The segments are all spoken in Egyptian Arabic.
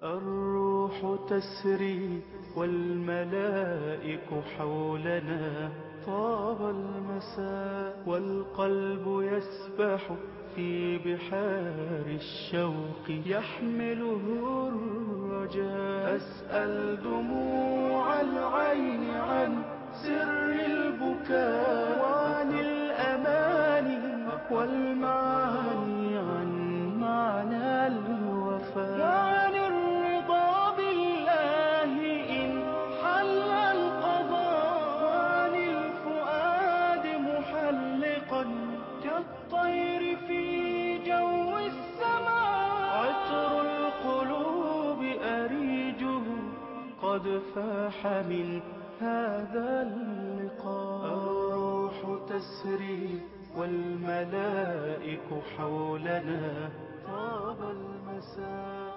الروح تسري والملائك حولنا طاب المساء والقلب يسبح في بحار الشوق يحمله الرجاء أسأل دموع العين عن سر البكاء وعن الأماني والمعاني عن معنى الوفاء وعن الرضا بالله إن حل القضاء وعن الفؤاد محلقا كالطير في جو السماء عطر القلوب أريجه قد فاح من هذا اللقاء الروح تسري والملائك حولنا طاب المساء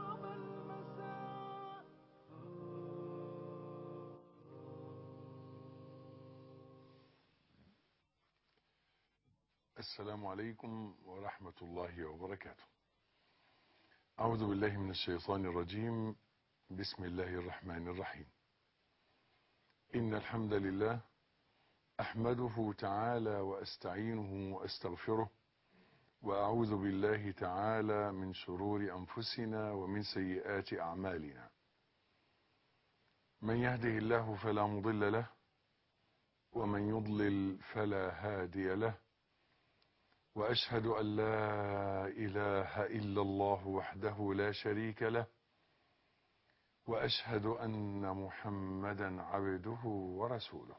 السلام عليكم ورحمة الله وبركاته أعوذ بالله من الشيطان الرجيم بسم الله الرحمن الرحيم إن الحمد لله أحمده تعالى وأستعينه وأستغفره وأعوذ بالله تعالى من شرور أنفسنا ومن سيئات أعمالنا من يهده الله فلا مضل له ومن يضلل فلا هادي له وأشهد أن لا إله إلا الله وحده لا شريك له وأشهد أن محمدا عبده ورسوله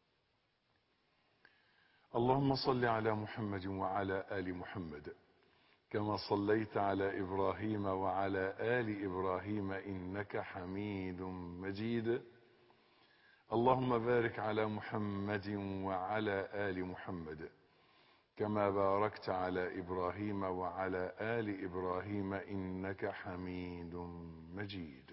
اللهم صل على محمد وعلى آل محمد كما صليت على إبراهيم وعلى آل إبراهيم إنك حميد مجيد اللهم بارك على محمد وعلى آل محمد كما باركت على إبراهيم وعلى آل إبراهيم إنك حميد مجيد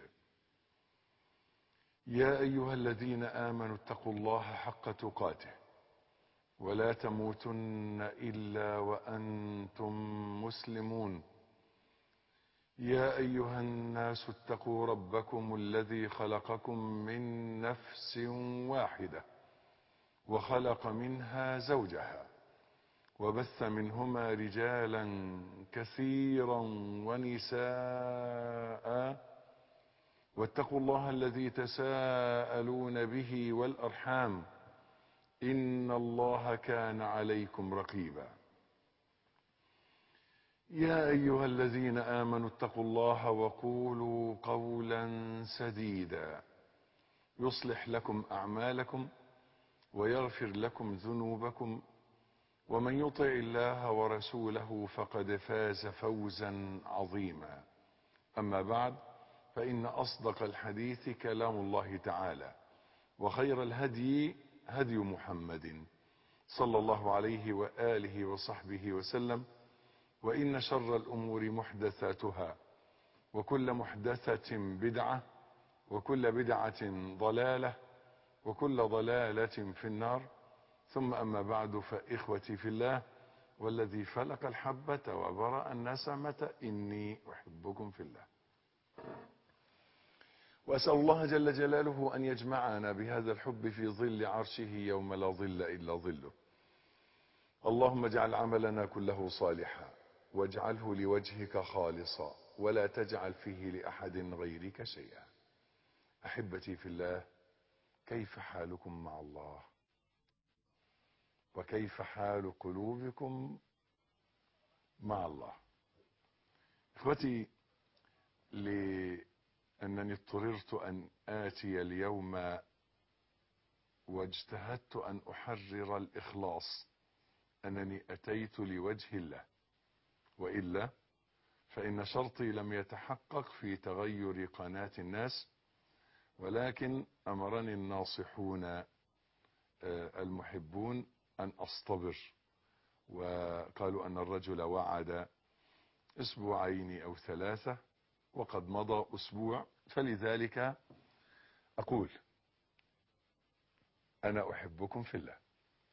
يا أيها الذين آمنوا اتقوا الله حق تقاته ولا تموتن إلا وأنتم مسلمون يا أيها الناس اتقوا ربكم الذي خلقكم من نفس واحدة وخلق منها زوجها وبث منهما رجالا كثيرا ونساء واتقوا الله الذي تساءلون به والأرحام إن الله كان عليكم رقيبا يا أيها الذين آمنوا اتقوا الله وقولوا قولا سديدا يصلح لكم أعمالكم ويغفر لكم ذنوبكم ومن يطع الله ورسوله فقد فاز فوزا عظيما أما بعد فإن أصدق الحديث كلام الله تعالى وخير الهدي هدي محمد صلى الله عليه وآله وصحبه وسلم وإن شر الأمور محدثاتها وكل محدثة بدعة وكل بدعة ضلالة وكل ضلالة في النار ثم أما بعد فإخوتي في الله والذي فلق الحبة وبرأ النسمة إني أحبكم في الله وأسأل الله جل جلاله أن يجمعنا بهذا الحب في ظل عرشه يوم لا ظل إلا ظله اللهم اجعل عملنا كله صالحا واجعله لوجهك خالصا ولا تجعل فيه لأحد غيرك شيئا أحبتي في الله كيف حالكم مع الله وكيف حال قلوبكم مع الله اخوتي لأنني اضطررت أن آتي اليوم واجتهدت أن أحرر الإخلاص أنني أتيت لوجه الله وإلا فإن شرطي لم يتحقق في تغير قناة الناس ولكن أمرني الناصحون المحبون أن أصطبر وقالوا أن الرجل وعد أسبوعين أو ثلاثة وقد مضى أسبوع فلذلك أقول أنا أحبكم في الله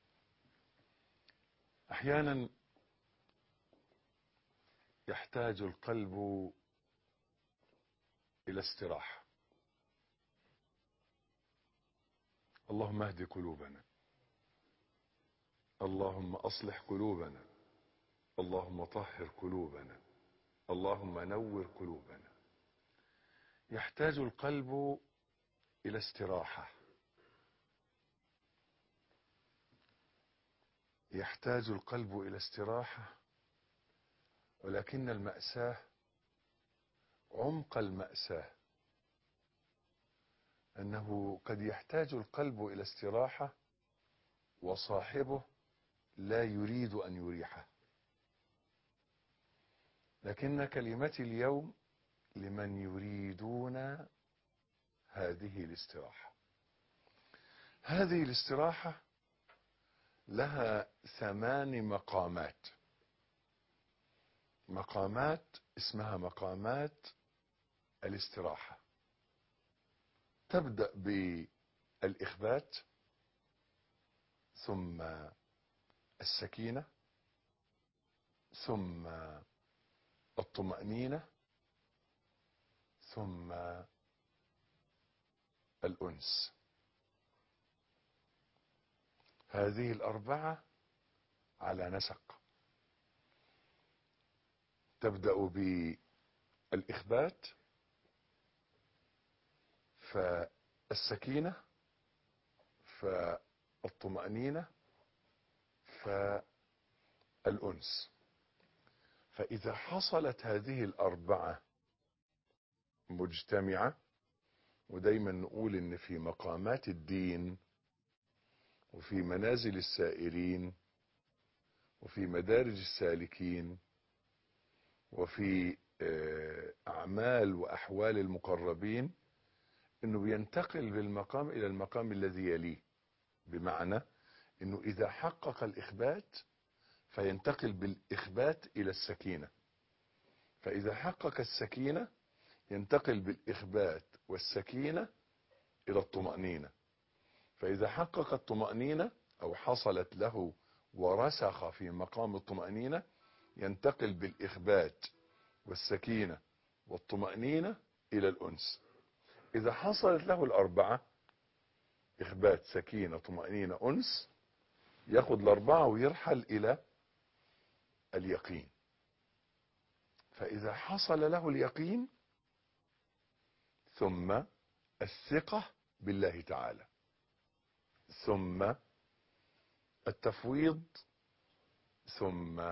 أحيانا يحتاج القلب إلى استراحة اللهم اهد قلوبنا اللهم أصلح قلوبنا اللهم طهر قلوبنا اللهم نور قلوبنا يحتاج القلب إلى استراحة يحتاج القلب إلى استراحة ولكن المأساة عمق المأساة أنه قد يحتاج القلب إلى استراحة وصاحبه لا يريد أن يريحه لكن كلمتي اليوم لمن يريدون هذه الاستراحة هذه الاستراحة لها ثمان مقامات مقامات اسمها مقامات الاستراحة تبدأ بالإخبات ثم السكينة ثم الطمأنينة ثم الأنس هذه الأربعة على نسق تبدأ بالإخبات فالسكينة فالطمأنينة فالأنس فإذا حصلت هذه الأربعة مجتمعة ودايما نقول إن في مقامات الدين وفي منازل السائرين وفي مدارج السالكين وفي أعمال وأحوال المقربين انه بينتقل بالمقام الى المقام الذي يليه بمعنى انه اذا حقق الاخبات فينتقل بالاخبات الى السكينة فاذا حقق السكينة ينتقل بالاخبات والسكينة الى الطمأنينة فاذا حقق الطمأنينة او حصلت له ورسخ في مقام الطمأنينة ينتقل بالاخبات والسكينة والطمأنينة الى الانس إذا حصلت له الأربعة إخبات سكينة طمأنينة أنس ياخد الأربعة ويرحل إلى اليقين فإذا حصل له اليقين ثم الثقة بالله تعالى ثم التفويض ثم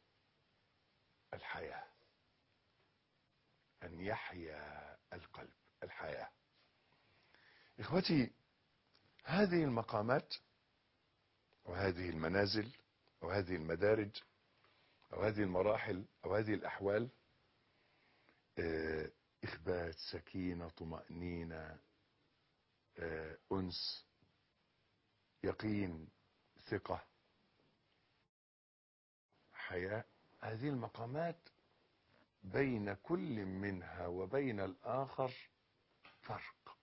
الحياة أن يحيا القلب الحياة إخوتي هذه المقامات وهذه المنازل وهذه المدارج أو هذه المراحل أو هذه الأحوال إخبات سكينة طمأنينة أنس يقين ثقة حياة هذه المقامات بين كل منها وبين الآخر فرق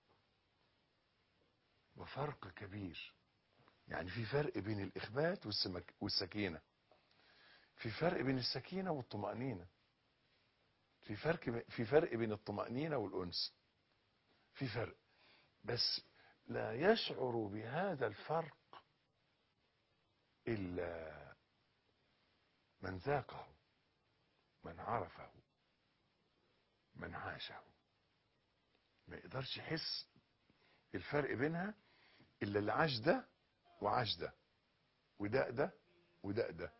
وفرق كبير يعني في فرق بين الإخبات والسكينة في فرق بين السكينة والطمأنينة في فرق في فرق بين الطمأنينة والأنس في فرق بس لا يشعر بهذا الفرق إلا من ذاقه من عرفه من عاشه ما يقدرش يحس الفرق بينها الا اللي عاش ده وعاش ده وده ده وده ده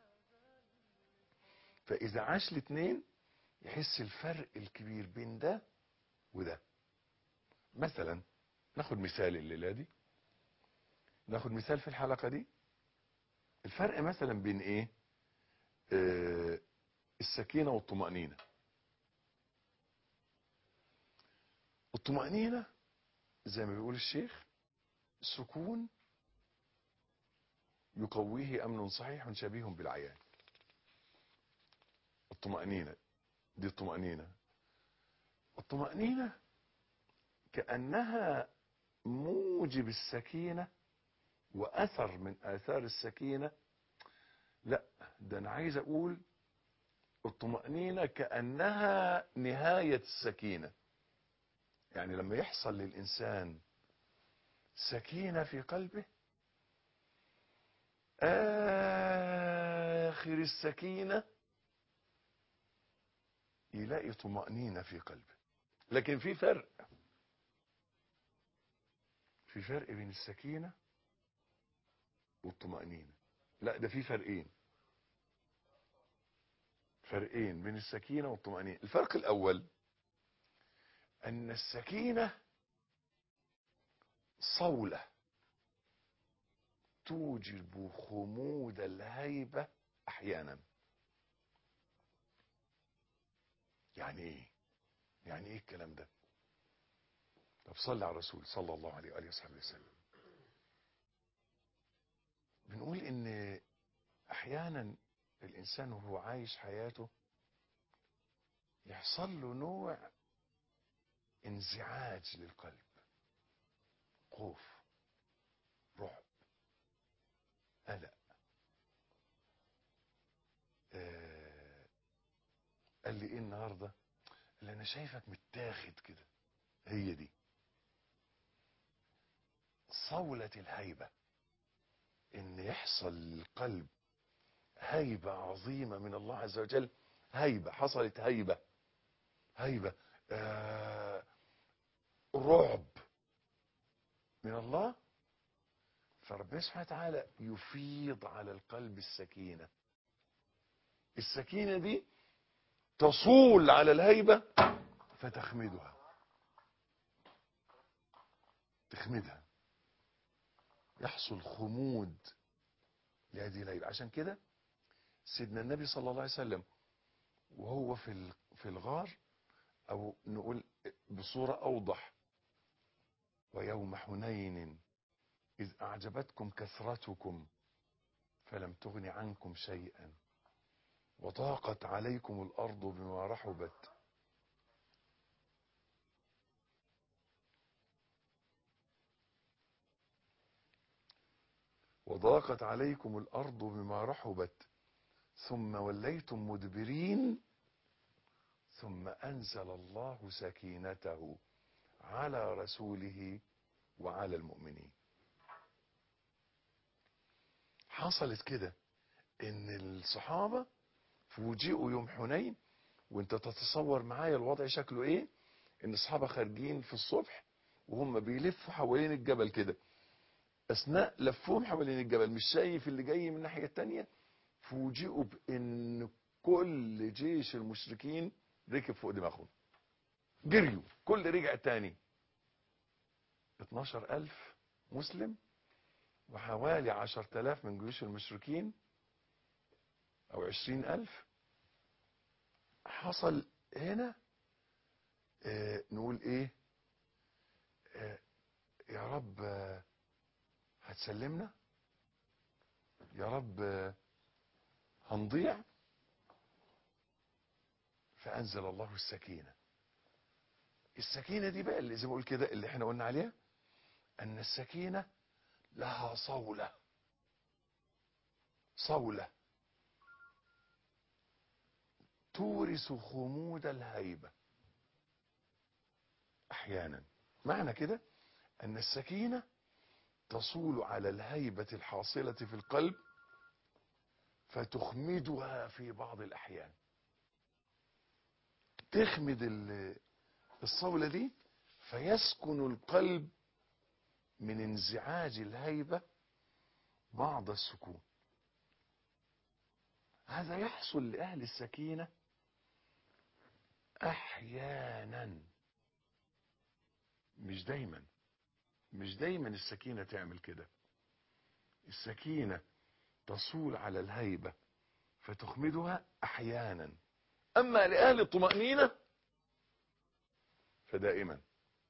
فاذا عاش الاثنين يحس الفرق الكبير بين ده وده مثلا ناخد مثال الليله دي ناخد مثال في الحلقه دي الفرق مثلا بين ايه آه السكينه والطمانينه الطمأنينة زي ما بيقول الشيخ سكون يقويه أمن صحيح شبيه بالعيان الطمأنينة دي الطمأنينة الطمأنينة كأنها موجب السكينة وأثر من آثار السكينة لا ده أنا عايز أقول الطمأنينة كأنها نهاية السكينة يعني لما يحصل للإنسان سكينة في قلبه آخر السكينة يلاقي طمأنينة في قلبه لكن في فرق في فرق بين السكينة والطمأنينة لا ده في فرقين فرقين بين السكينة والطمأنينة الفرق الأول أن السكينة صولة توجب خمود الهيبة أحيانا يعني إيه يعني إيه الكلام ده طب صلى على الرسول صلى الله عليه وآله وصحبه وسلم بنقول إن أحيانا الإنسان وهو عايش حياته يحصل له نوع انزعاج للقلب خوف رعب قلق آه قال لي ايه النهارده اللي انا شايفك متاخد كده هي دي صولة الهيبة ان يحصل للقلب هيبة عظيمة من الله عز وجل هيبة حصلت هيبة هيبة آه رعب من الله فربنا سبحانه وتعالى يفيض على القلب السكينة السكينة دي تصول على الهيبة فتخمدها تخمدها يحصل خمود لهذه الهيبة عشان كده سيدنا النبي صلى الله عليه وسلم وهو في في الغار او نقول بصورة اوضح ويوم حنين إذ أعجبتكم كثرتكم فلم تغن عنكم شيئا وضاقت عليكم الأرض بما رحبت وضاقت عليكم الأرض بما رحبت ثم وليتم مدبرين ثم أنزل الله سكينته على رسوله وعلى المؤمنين حصلت كده ان الصحابة فوجئوا يوم حنين وانت تتصور معايا الوضع شكله ايه ان الصحابة خارجين في الصبح وهم بيلفوا حوالين الجبل كده اثناء لفهم حوالين الجبل مش شايف اللي جاي من الناحية التانية فوجئوا بان كل جيش المشركين ركب فوق دماغهم جريوا كل رجع تاني 12000 مسلم وحوالي 10000 من جيوش المشركين او 20000 حصل هنا اه نقول ايه اه يا رب اه هتسلمنا يا رب اه هنضيع فانزل الله السكينه السكينة دي بقى اللي زي ما اقول كده اللي احنا قلنا عليها ان السكينة لها صولة صولة تورث خمود الهيبة احيانا معنى كده ان السكينة تصول على الهيبة الحاصلة في القلب فتخمدها في بعض الاحيان تخمد الصولة دي فيسكن القلب من انزعاج الهيبة بعض السكون هذا يحصل لأهل السكينة أحيانا مش دايما مش دايما السكينة تعمل كده السكينة تصول على الهيبة فتخمدها أحيانا أما لأهل الطمأنينة فدائما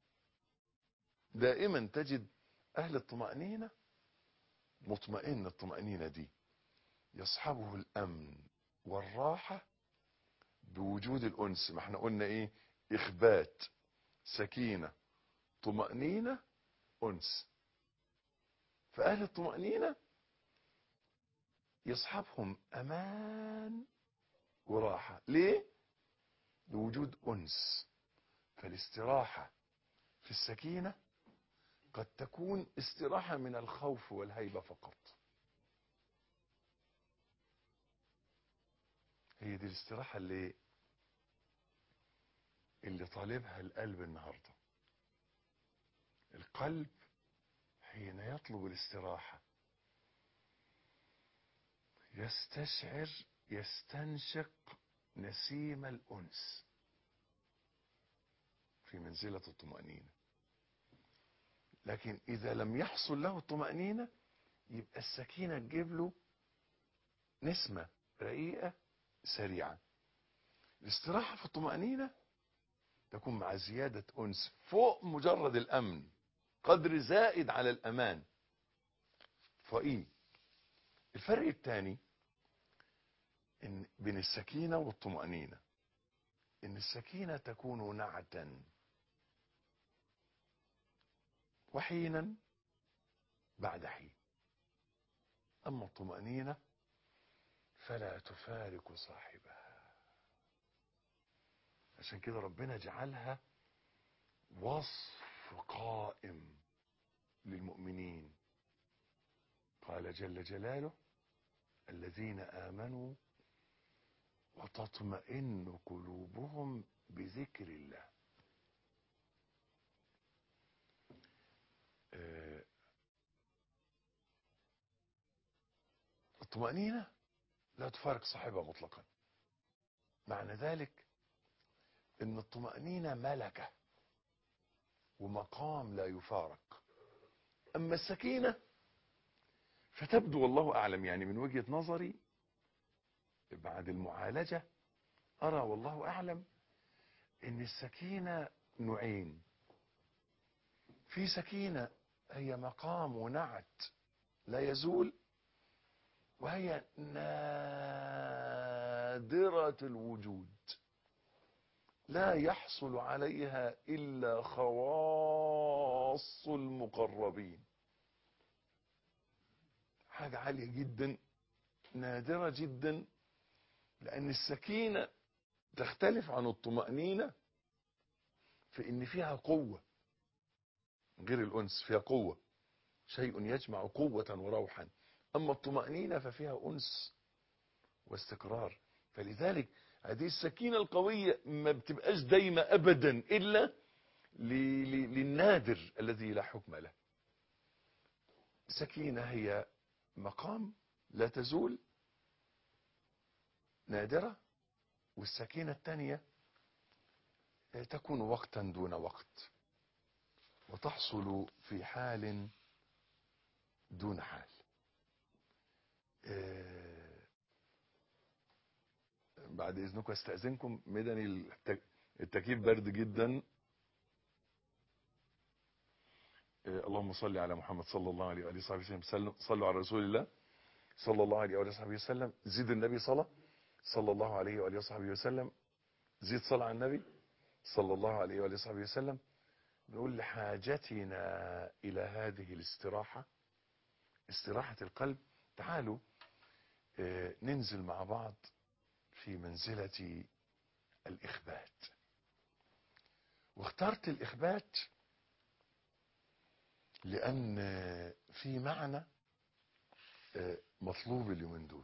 دائما تجد أهل الطمأنينة مطمئن الطمأنينة دي يصحبه الأمن والراحة بوجود الأنس ما احنا قلنا ايه إخبات سكينة طمأنينة أنس فأهل الطمأنينة يصحبهم أمان وراحة ليه؟ لوجود أنس فالاستراحة في السكينة قد تكون استراحة من الخوف والهيبة فقط هي دي الاستراحة اللي اللي طالبها القلب النهاردة القلب حين يطلب الاستراحة يستشعر يستنشق نسيم الأنس في منزلة الطمأنينة لكن إذا لم يحصل له الطمأنينة يبقى السكينة تجيب له نسمة رقيقة سريعة الاستراحة في الطمأنينة تكون مع زيادة أنس فوق مجرد الأمن قدر زائد على الأمان فإيه الفرق الثاني إن بين السكينة والطمأنينة إن السكينة تكون نعتا وحينا بعد حين أما الطمأنينة فلا تفارق صاحبها عشان كده ربنا جعلها وصف قائم للمؤمنين قال جل جلاله الذين آمنوا وتطمئن قلوبهم بذكر الله آه، الطمأنينة لا تفارق صاحبها مطلقا معنى ذلك ان الطمأنينة ملكة ومقام لا يفارق اما السكينة فتبدو والله اعلم يعني من وجهة نظري بعد المعالجة ارى والله اعلم ان السكينة نوعين في سكينة هي مقام ونعت لا يزول وهي نادرة الوجود لا يحصل عليها إلا خواص المقربين حاجة عالية جدا نادرة جدا لأن السكينة تختلف عن الطمأنينة في إن فيها قوة غير الأنس فيها قوة شيء يجمع قوة وروحا أما الطمأنينة ففيها أنس واستقرار فلذلك هذه السكينة القوية ما بتبقاش دايمة أبدا إلا ل- ل- للنادر الذي لا حكم له سكينة هي مقام لا تزول نادرة والسكينة الثانية تكون وقتا دون وقت وتحصل في حال دون حال آه، بعد اذنكم استاذنكم مدني التك- التكييف برد جدا آه، اللهم صل على محمد صلى الله عليه واله وصحبه وسلم سلم- صلوا على رسول الله صلى الله عليه واله وصحبه وسلم زيد النبي صلاه صلى الله عليه واله وصحبه وسلم زيد صلاه على النبي صلى الله عليه واله وصحبه وسلم نقول لحاجتنا الى هذه الاستراحه استراحه القلب تعالوا آه، ننزل مع بعض في منزلة الإخبات واخترت الإخبات لأن آه، في معنى آه، مطلوب اليومين دول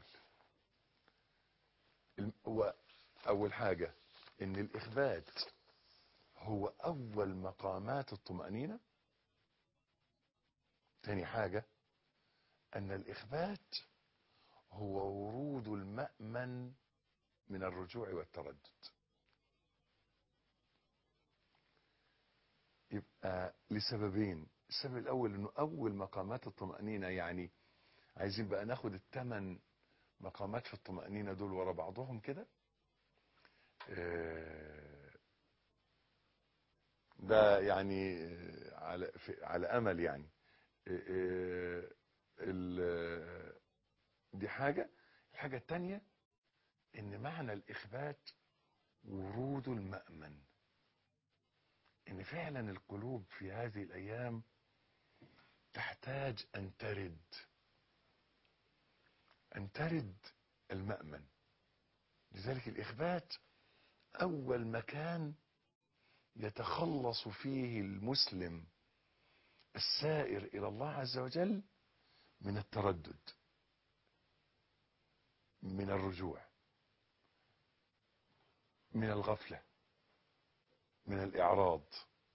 الم- هو أول حاجة إن الإخبات هو أول مقامات الطمأنينة تاني حاجة أن الإخبات هو ورود المأمن من الرجوع والتردد يبقى لسببين السبب الأول أنه أول مقامات الطمأنينة يعني عايزين بقى ناخد الثمان مقامات في الطمأنينة دول ورا بعضهم كده آه، ده يعني آه، على في- على أمل يعني آه، آه، ال- دي حاجة الحاجة التانية ان معنى الاخبات ورود المأمن ان فعلا القلوب في هذه الايام تحتاج ان ترد ان ترد المأمن لذلك الاخبات اول مكان يتخلص فيه المسلم السائر إلى الله عز وجل من التردد من الرجوع من الغفلة من الإعراض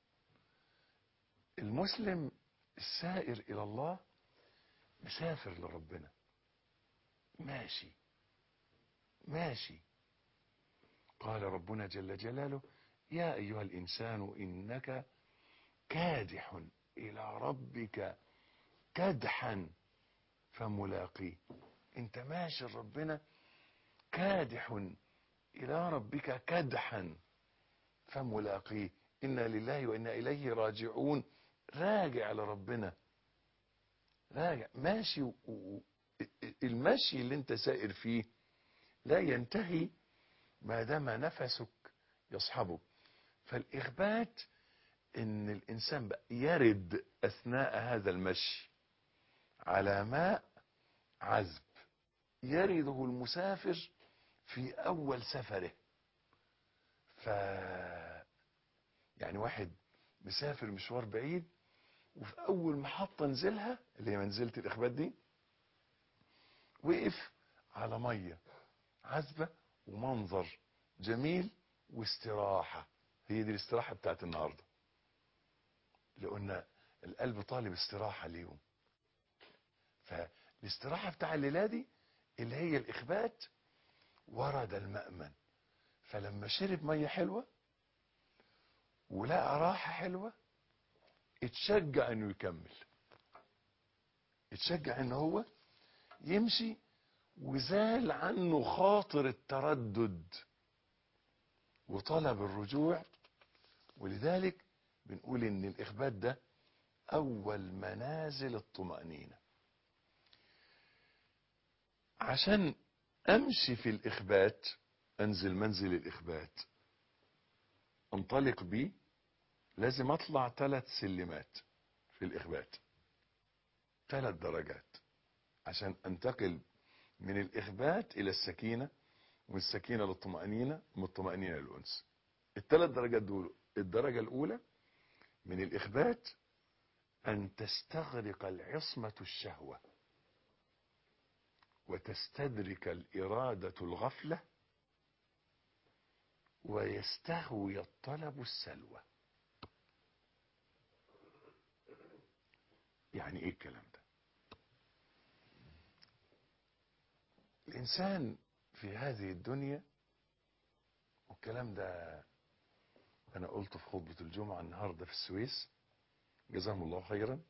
المسلم السائر إلى الله مسافر لربنا ماشي ماشي قال ربنا جل جلاله يا أيها الإنسان إنك كادح إلى ربك كدحا فملاقيه انت ماشي ربنا كادح إلى ربك كدحا فملاقيه إنا لله وإنا إليه راجعون راجع لربنا راجع ماشي و... و... المشي اللي انت سائر فيه لا ينتهي ما دام نفسك يصحبه فالإخبات ان الانسان بقى يرد اثناء هذا المشي على ماء عذب يرده المسافر في اول سفره ف يعني واحد مسافر مشوار بعيد وفي اول محطة نزلها اللي هي منزلة الاخبات دي وقف على مية عذبة ومنظر جميل واستراحة هي دي الاستراحة بتاعت النهاردة لقلنا القلب طالب استراحة اليوم فالاستراحة بتاع الليلة دي اللي هي الإخبات ورد المأمن فلما شرب مية حلوة ولقى راحة حلوة اتشجع انه يكمل اتشجع ان هو يمشي وزال عنه خاطر التردد وطلب الرجوع ولذلك بنقول ان الاخبات ده اول منازل الطمأنينة عشان امشي في الاخبات انزل منزل الاخبات انطلق بيه لازم اطلع ثلاث سلمات في الاخبات ثلاث درجات عشان انتقل من الاخبات الى السكينة ومن السكينة للطمأنينة ومن الطمأنينة للأنس الثلاث درجات دول الدرجة الأولى من الإخبات أن تستغرق العصمة الشهوة وتستدرك الإرادة الغفلة ويستهوي الطلب السلوى يعني ايه الكلام ده الانسان في هذه الدنيا والكلام ده انا قلته في خطبة الجمعة النهاردة في السويس جزاهم الله خيرا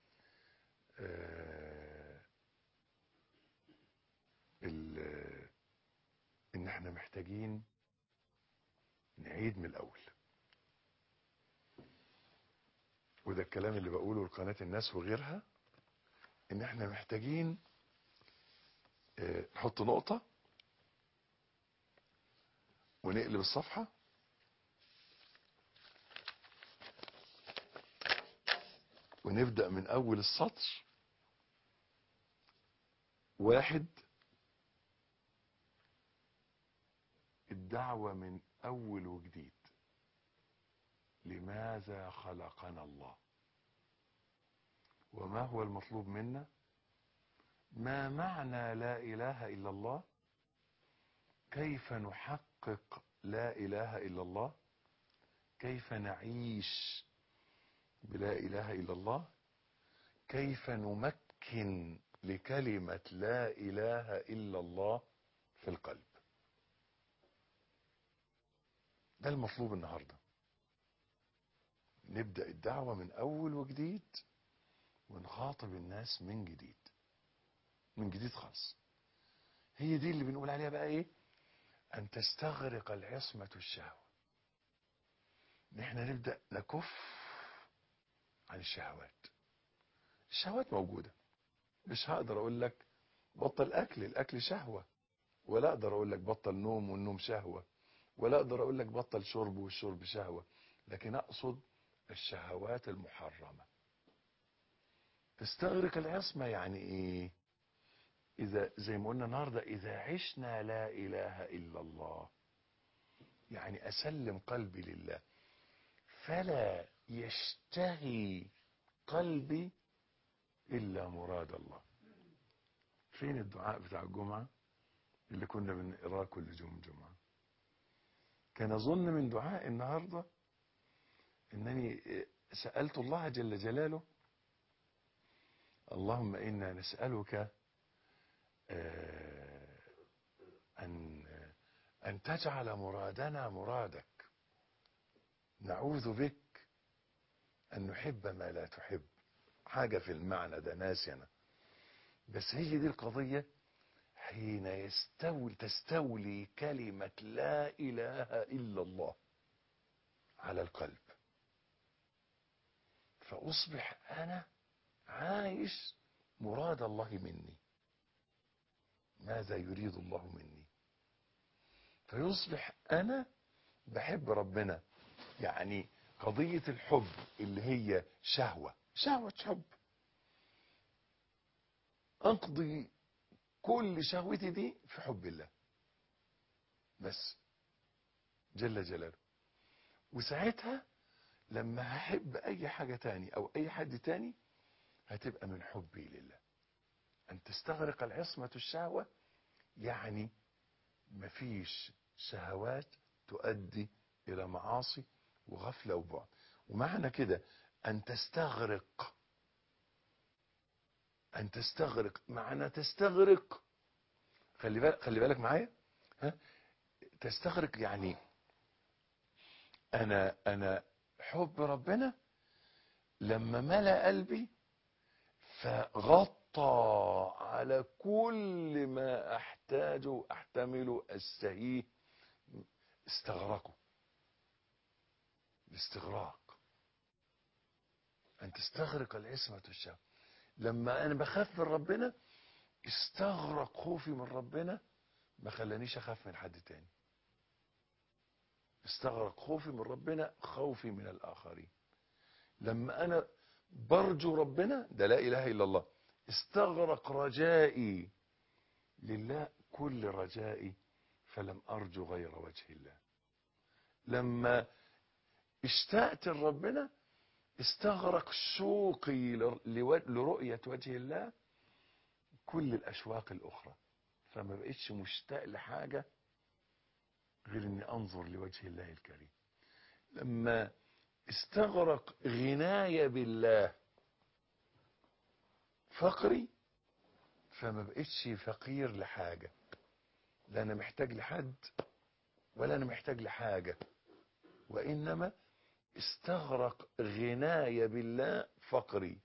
آه ان احنا محتاجين نعيد من الاول وده الكلام اللي بقوله لقناة الناس وغيرها ان احنا محتاجين اه نحط نقطة ونقلب الصفحة ونبدأ من اول السطر واحد الدعوة من اول وجديد لماذا خلقنا الله وما هو المطلوب منا ما معنى لا اله الا الله كيف نحقق لا اله الا الله كيف نعيش بلا اله الا الله كيف نمكن لكلمة لا اله الا الله في القلب ده المطلوب النهارده نبدأ الدعوة من أول وجديد ونخاطب الناس من جديد من جديد خالص هي دي اللي بنقول عليها بقى ايه أن تستغرق العصمة الشهوة ان احنا نبدأ نكف عن الشهوات الشهوات موجودة مش هقدر اقول لك بطل اكل الاكل شهوة ولا اقدر اقول لك بطل نوم والنوم شهوة ولا اقدر اقول لك بطل شرب والشرب شهوة لكن اقصد الشهوات المحرمة تستغرق العصمة يعني ايه اذا زي ما قلنا النهاردة اذا عشنا لا اله الا الله يعني اسلم قلبي لله فلا يشتهي قلبي إلا مراد الله فين الدعاء بتاع الجمعة اللي كنا بنقراه كل يوم جمعة كان أظن من دعاء النهاردة أنني سألت الله جل جلاله اللهم إنا نسألك آه، أن أن تجعل مرادنا مرادك نعوذ بك أن نحب ما لا تحب حاجة في المعنى ده ناسي أنا بس هي دي القضية حين يستولي تستولي كلمة لا إله إلا الله على القلب فأصبح أنا عايش مراد الله مني ماذا يريد الله مني فيصبح أنا بحب ربنا يعني قضية الحب اللي هي شهوة شهوة حب أقضي كل شهوتي دي في حب الله بس جل جلاله وساعتها لما هحب أي حاجة تاني أو أي حد تاني هتبقى من حبي لله أن تستغرق العصمة الشهوة يعني مفيش شهوات تؤدي إلى معاصي وغفلة وبعد ومعنى كده أن تستغرق أن تستغرق معنى تستغرق خلي بالك خلي بالك معايا ها تستغرق يعني أنا أنا حب ربنا لما ملأ قلبي فغطى على كل ما أحتاجه أحتمله أستهيه استغرقه الاستغراق أن تستغرق العصمة الشهوة لما أنا بخاف من ربنا استغرق خوفي من ربنا ما خلانيش أخاف من حد تاني استغرق خوفي من ربنا خوفي من الآخرين لما أنا برجو ربنا ده لا إله إلا الله استغرق رجائي لله كل رجائي فلم أرجو غير وجه الله لما اشتقت لربنا استغرق شوقي لرؤية وجه الله كل الأشواق الأخرى فما بقتش مشتاق لحاجة غير اني انظر لوجه الله الكريم لما استغرق غناية بالله فقري فما بقتش فقير لحاجة لا انا محتاج لحد ولا انا محتاج لحاجة وانما استغرق غناية بالله فقري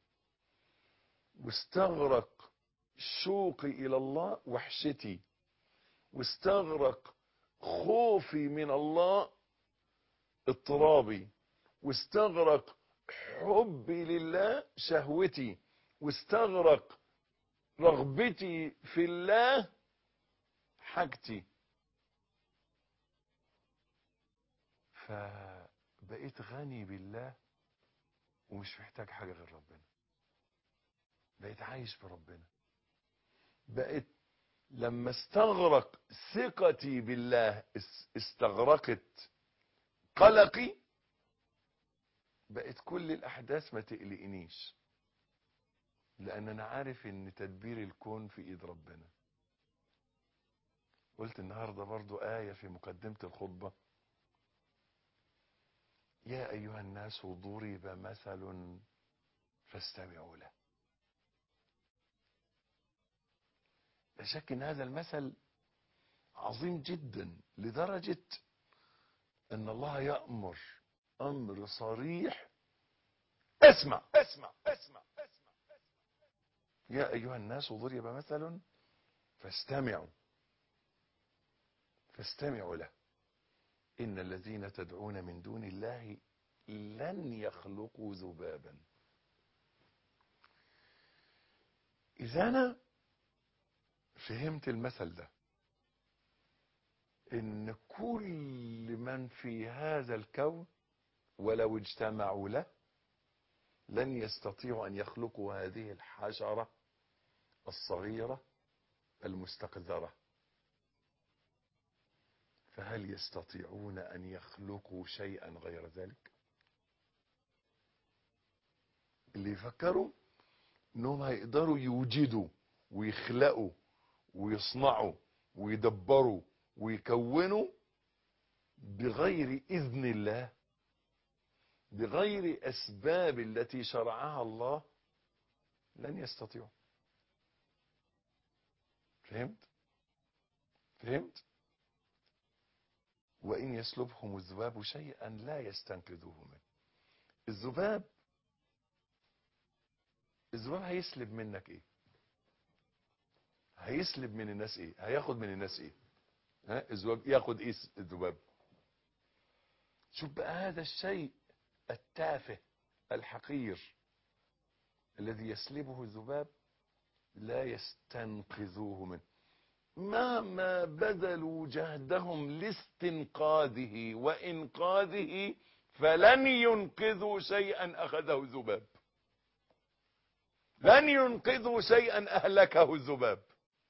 واستغرق شوقي الى الله وحشتي واستغرق خوفي من الله اضطرابي واستغرق حبي لله شهوتي واستغرق رغبتي في الله حاجتي فبقيت غني بالله ومش محتاج حاجة غير ربنا بقيت عايش بربنا بقيت لما استغرق ثقتي بالله استغرقت قلقي بقت كل الأحداث ما تقلقنيش لأن أنا عارف إن تدبير الكون في إيد ربنا قلت النهاردة برضو آية في مقدمة الخطبة يا أيها الناس ضرب مثل فاستمعوا له لا شك ان هذا المثل عظيم جدا لدرجة ان الله يأمر امر صريح اسمع اسمع اسمع اسمع يا ايها الناس ضرب مثل فاستمعوا فاستمعوا له ان الذين تدعون من دون الله لن يخلقوا ذبابا اذا انا فهمت المثل ده ان كل من في هذا الكون ولو اجتمعوا له لن يستطيعوا ان يخلقوا هذه الحشرة الصغيرة المستقذرة فهل يستطيعون ان يخلقوا شيئا غير ذلك اللي يفكروا انهم هيقدروا يوجدوا ويخلقوا ويصنعوا ويدبروا ويكونوا بغير اذن الله بغير اسباب التي شرعها الله لن يستطيعوا فهمت فهمت وان يسلبهم الذباب شيئا لا يستنقذوه منه الذباب الذباب هيسلب منك ايه هيسلب من الناس ايه هياخد من الناس ايه ها الذباب ياخد ايه الذباب شوف بقى هذا الشيء التافه الحقير الذي يسلبه الذباب لا يستنقذوه منه مهما بذلوا جهدهم لاستنقاذه وانقاذه فلن ينقذوا شيئا اخذه الذباب لن ينقذوا شيئا اهلكه الذباب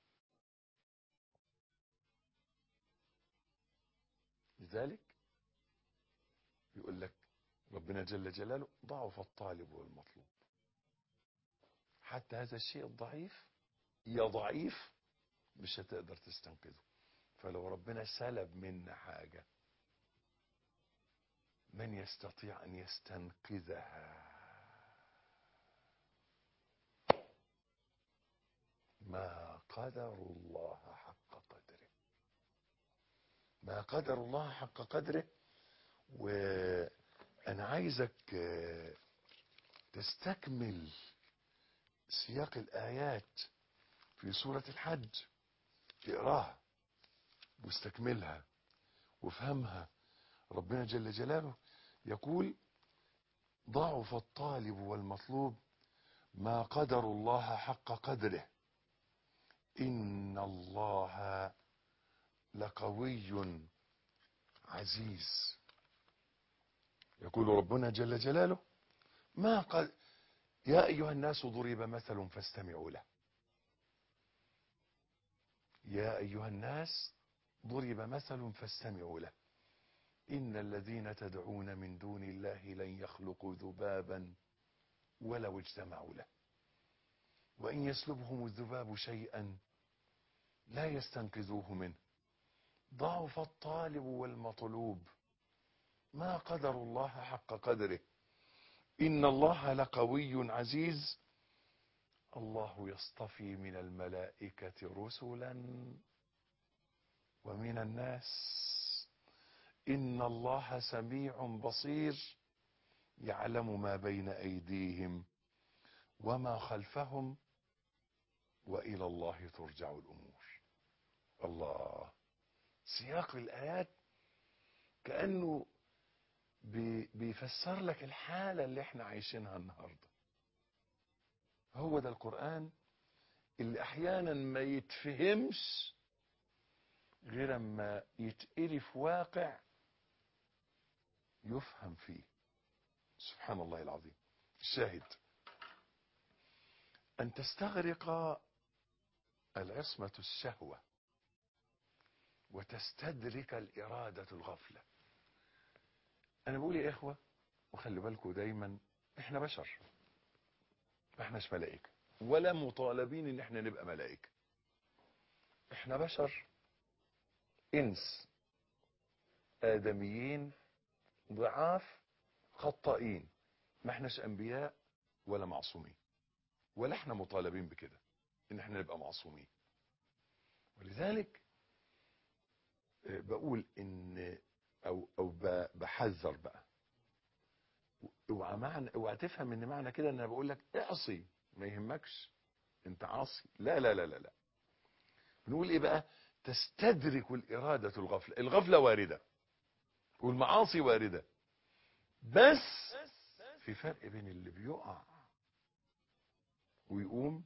لذلك يقول لك ربنا جل جلاله ضعف الطالب والمطلوب حتى هذا الشيء الضعيف يا ضعيف مش هتقدر تستنقذه فلو ربنا سلب منا حاجة من يستطيع أن يستنقذها ما قدر الله حق قدره ما قدر الله حق قدره وأنا عايزك تستكمل سياق الآيات في سورة الحج اقراها واستكملها وافهمها ربنا جل جلاله يقول ضعف الطالب والمطلوب ما قدر الله حق قدره إن الله لقوي عزيز يقول ربنا جل جلاله ما قد يا أيها الناس ضرب مثل فاستمعوا له يا أيها الناس ضرب مثل فاستمعوا له إن الذين تدعون من دون الله لن يخلقوا ذبابا ولو اجتمعوا له وإن يسلبهم الذباب شيئا لا يستنقذوه منه ضعف الطالب والمطلوب ما قدر الله حق قدره إن الله لقوي عزيز الله يصطفي من الملائكة رسلا ومن الناس إن الله سميع بصير يعلم ما بين أيديهم وما خلفهم وإلى الله ترجع الأمور الله سياق الآيات كأنه بيفسر لك الحالة اللي احنا عايشينها النهاردة هو ده القرآن اللي احيانا ما يتفهمش غير اما يتقري في واقع يفهم فيه سبحان الله العظيم الشاهد ان تستغرق العصمة الشهوة وتستدرك الإرادة الغفلة أنا بقول يا إخوة وخلي بالكم دايما إحنا بشر ما إحناش ملائكة ولا مطالبين إن إحنا نبقى ملائكة إحنا بشر إنس آدميين ضعاف خطائين ما إحناش أنبياء ولا معصومين ولا إحنا مطالبين بكده إن إحنا نبقى معصومين ولذلك بقول ان او او بحذر بقى اوعى معنى اوعى تفهم ان معنى كده ان انا بقول لك اعصي ما يهمكش انت عاصي لا لا لا لا لا بنقول ايه بقى تستدرك الإرادة الغفلة الغفلة واردة والمعاصي واردة بس في فرق بين اللي بيقع ويقوم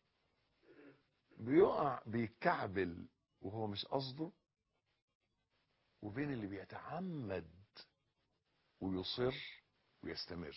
بيقع بيكعبل وهو مش قصده وبين اللي بيتعمد ويصر ويستمر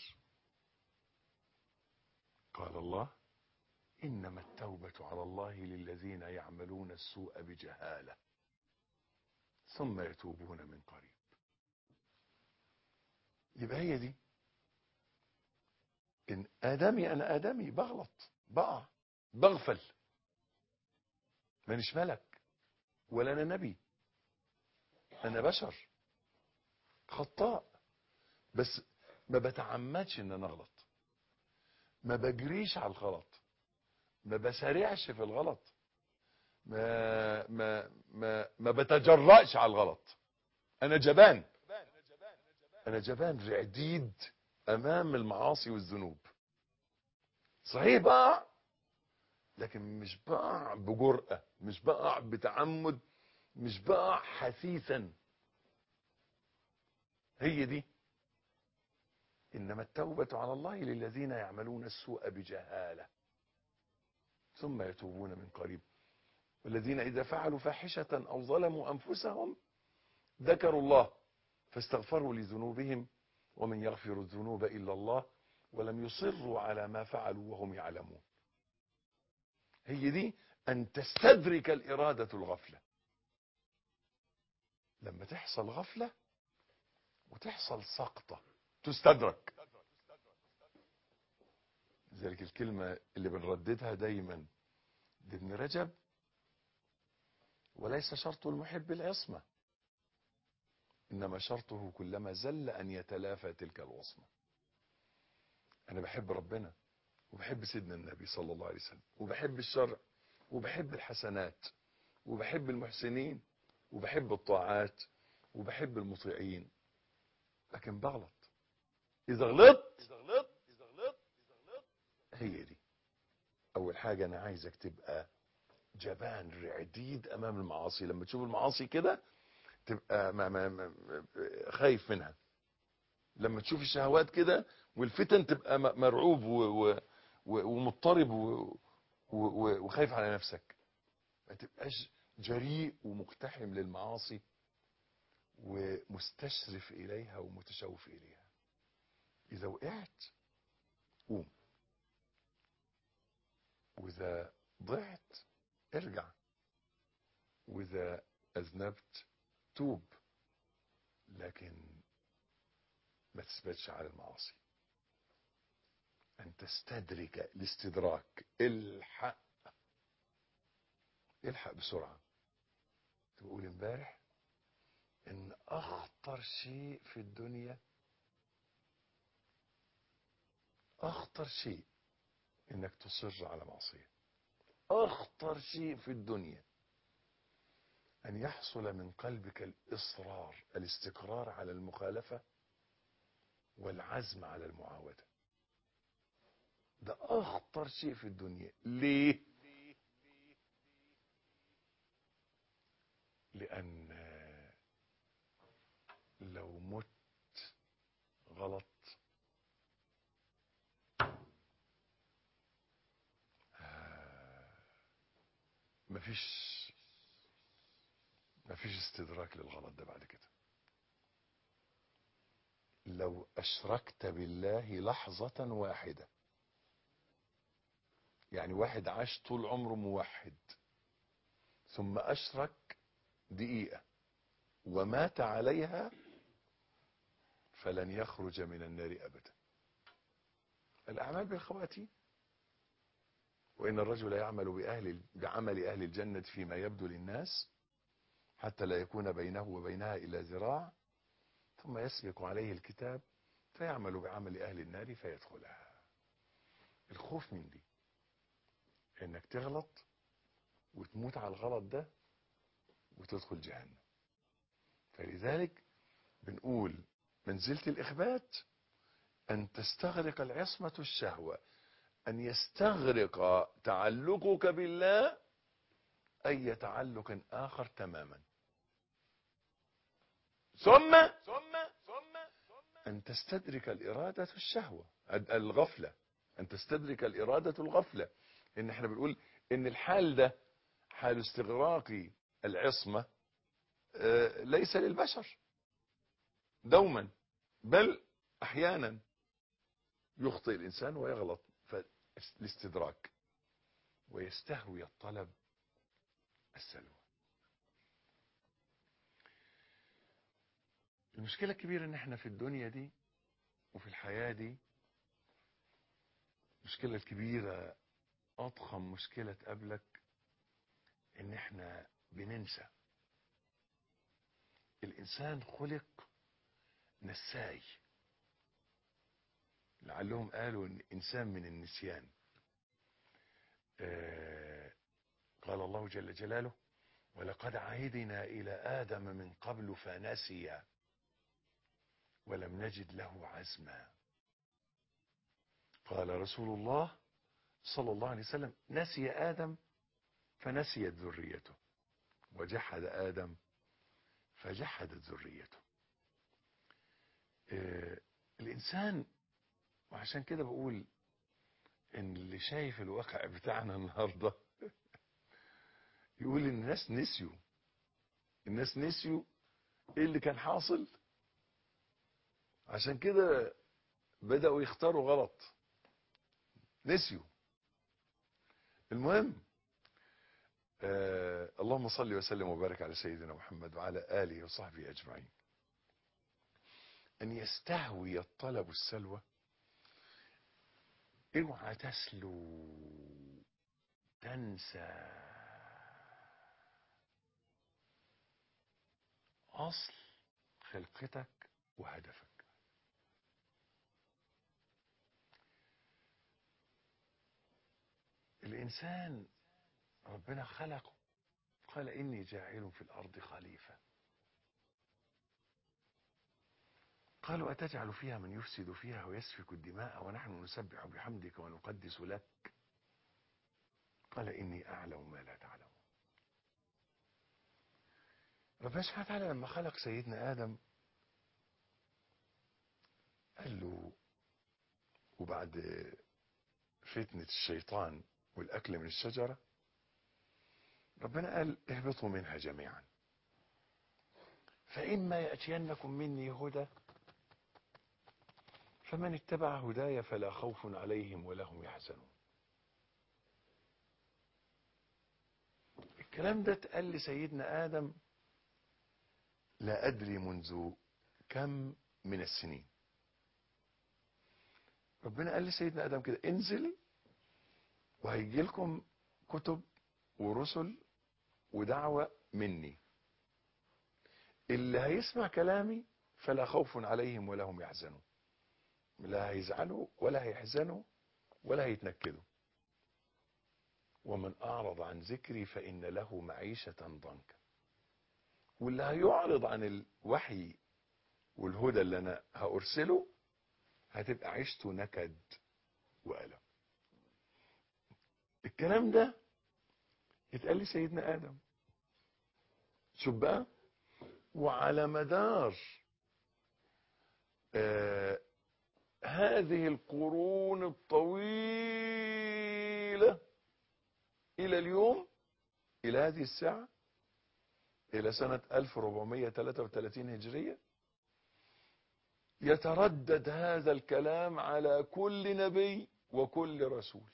قال الله إنما التوبة على الله للذين يعملون السوء بجهالة ثم يتوبون من قريب يبقى هي دي ان ادمي انا ادمي بغلط بقع بغفل مانيش ملك ولا انا نبي انا بشر خطاء بس ما بتعمدش ان انا اغلط ما بجريش على الغلط ما بسارعش في الغلط ما ما ما ما بتجرأش على الغلط انا جبان انا جبان رعديد امام المعاصي والذنوب صحيح بقع لكن مش بقع بجرأة مش بقع بتعمد مش بقع حثيثا هي دي انما التوبة على الله للذين يعملون السوء بجهالة ثم يتوبون من قريب والذين اذا فعلوا فاحشة او ظلموا انفسهم ذكروا الله فاستغفروا لذنوبهم ومن يغفر الذنوب الا الله ولم يصروا على ما فعلوا وهم يعلمون هي دي ان تستدرك الارادة الغفلة لما تحصل غفلة وتحصل سقطة تستدرك ذلك الكلمة اللي بنرددها دايما لابن رجب وليس شرط المحب العصمة إنما شرطه كلما زل أن يتلافى تلك الوصمة أنا بحب ربنا وبحب سيدنا النبي صلى الله عليه وسلم وبحب الشرع وبحب الحسنات وبحب المحسنين وبحب الطاعات وبحب المطيعين لكن بغلط إذا غلطت هي دي أول حاجة أنا عايزك تبقى جبان رعديد أمام المعاصي لما تشوف المعاصي كده تبقى ما ما ما خايف منها لما تشوف الشهوات كده والفتن تبقى مرعوب و و ومضطرب و و وخايف على نفسك ما تبقاش جريء ومقتحم للمعاصي ومستشرف إليها ومتشوف إليها إذا وقعت قوم وإذا ضعت ارجع وإذا أذنبت توب لكن ما تثبتش على المعاصي أن تستدرك الاستدراك الحق الحق بسرعة تقول امبارح ان اخطر شيء في الدنيا اخطر شيء انك تصر على معصية اخطر شيء في الدنيا ان يحصل من قلبك الاصرار الاستقرار على المخالفة والعزم على المعاودة ده اخطر شيء في الدنيا ليه لان لو مت غلط مفيش مفيش استدراك للغلط ده بعد كده لو أشركت بالله لحظة واحدة يعني واحد عاش طول عمره موحد ثم أشرك دقيقة ومات عليها فلن يخرج من النار أبدا الأعمال بالخواتيم وإن الرجل يعمل بأهل بعمل أهل الجنة فيما يبدو للناس حتى لا يكون بينه وبينها إلا ذراع ثم يسبق عليه الكتاب فيعمل بعمل أهل النار فيدخلها الخوف من دي انك تغلط وتموت على الغلط ده وتدخل جهنم فلذلك بنقول منزلة الإخبات أن تستغرق العصمة الشهوة أن يستغرق تعلقك بالله أي تعلق آخر تماما ثم أن تستدرك الإرادة الشهوة الغفلة أن تستدرك الإرادة الغفلة إن احنا بنقول إن الحال ده حال استغراق العصمة ليس للبشر دوما بل أحيانا يخطئ الإنسان ويغلط فالاستدراك ويستهوي الطلب السلوى المشكلة الكبيرة ان احنا في الدنيا دي وفي الحياة دي المشكلة الكبيرة أضخم مشكلة تقابلك إن إحنا بننسى الإنسان خلق نساي لعلهم قالوا إن إنسان من النسيان آه قال الله جل جلاله ولقد عهدنا إلى آدم من قبل فنسي ولم نجد له عزما قال رسول الله صلى الله عليه وسلم نسي آدم فنسيت ذريته وجحد آدم فجحدت ذريته آه الإنسان وعشان كده بقول إن اللي شايف الواقع بتاعنا النهارده يقول إن الناس نسيوا الناس نسيوا إيه اللي كان حاصل عشان كده بدأوا يختاروا غلط نسيوا المهم آه اللهم صل وسلم وبارك على سيدنا محمد وعلى آله وصحبه أجمعين أن يستهوي الطلب السلوى اوعى تسلو تنسى أصل خلقتك وهدفك الإنسان ربنا خلقه قال إني جاعل في الأرض خليفة قالوا أتجعل فيها من يفسد فيها ويسفك الدماء ونحن نسبح بحمدك ونقدس لك قال إني أعلم ما لا تعلم ربنا سبحانه وتعالى لما خلق سيدنا آدم قال له وبعد فتنة الشيطان والأكل من الشجرة ربنا قال اهبطوا منها جميعا فإما يأتينكم مني هدى فمن اتبع هداي فلا خوف عليهم ولا هم يحزنون الكلام ده اتقال لسيدنا آدم لا أدري منذ كم من السنين ربنا قال لسيدنا آدم كده انزل وهيجي لكم كتب ورسل ودعوة مني اللي هيسمع كلامي فلا خوف عليهم ولا هم يحزنون لا هيزعلوا ولا هيحزنوا ولا هيتنكدوا ومن أعرض عن ذكري فإن له معيشة ضنكا واللي هيعرض عن الوحي والهدى اللي أنا هأرسله هتبقى عيشته نكد وألم الكلام ده اتقال لي سيدنا آدم شوف بقى وعلى مدار آه هذه القرون الطويلة إلى اليوم إلى هذه الساعة إلى سنة 1433 هجرية يتردد هذا الكلام على كل نبي وكل رسول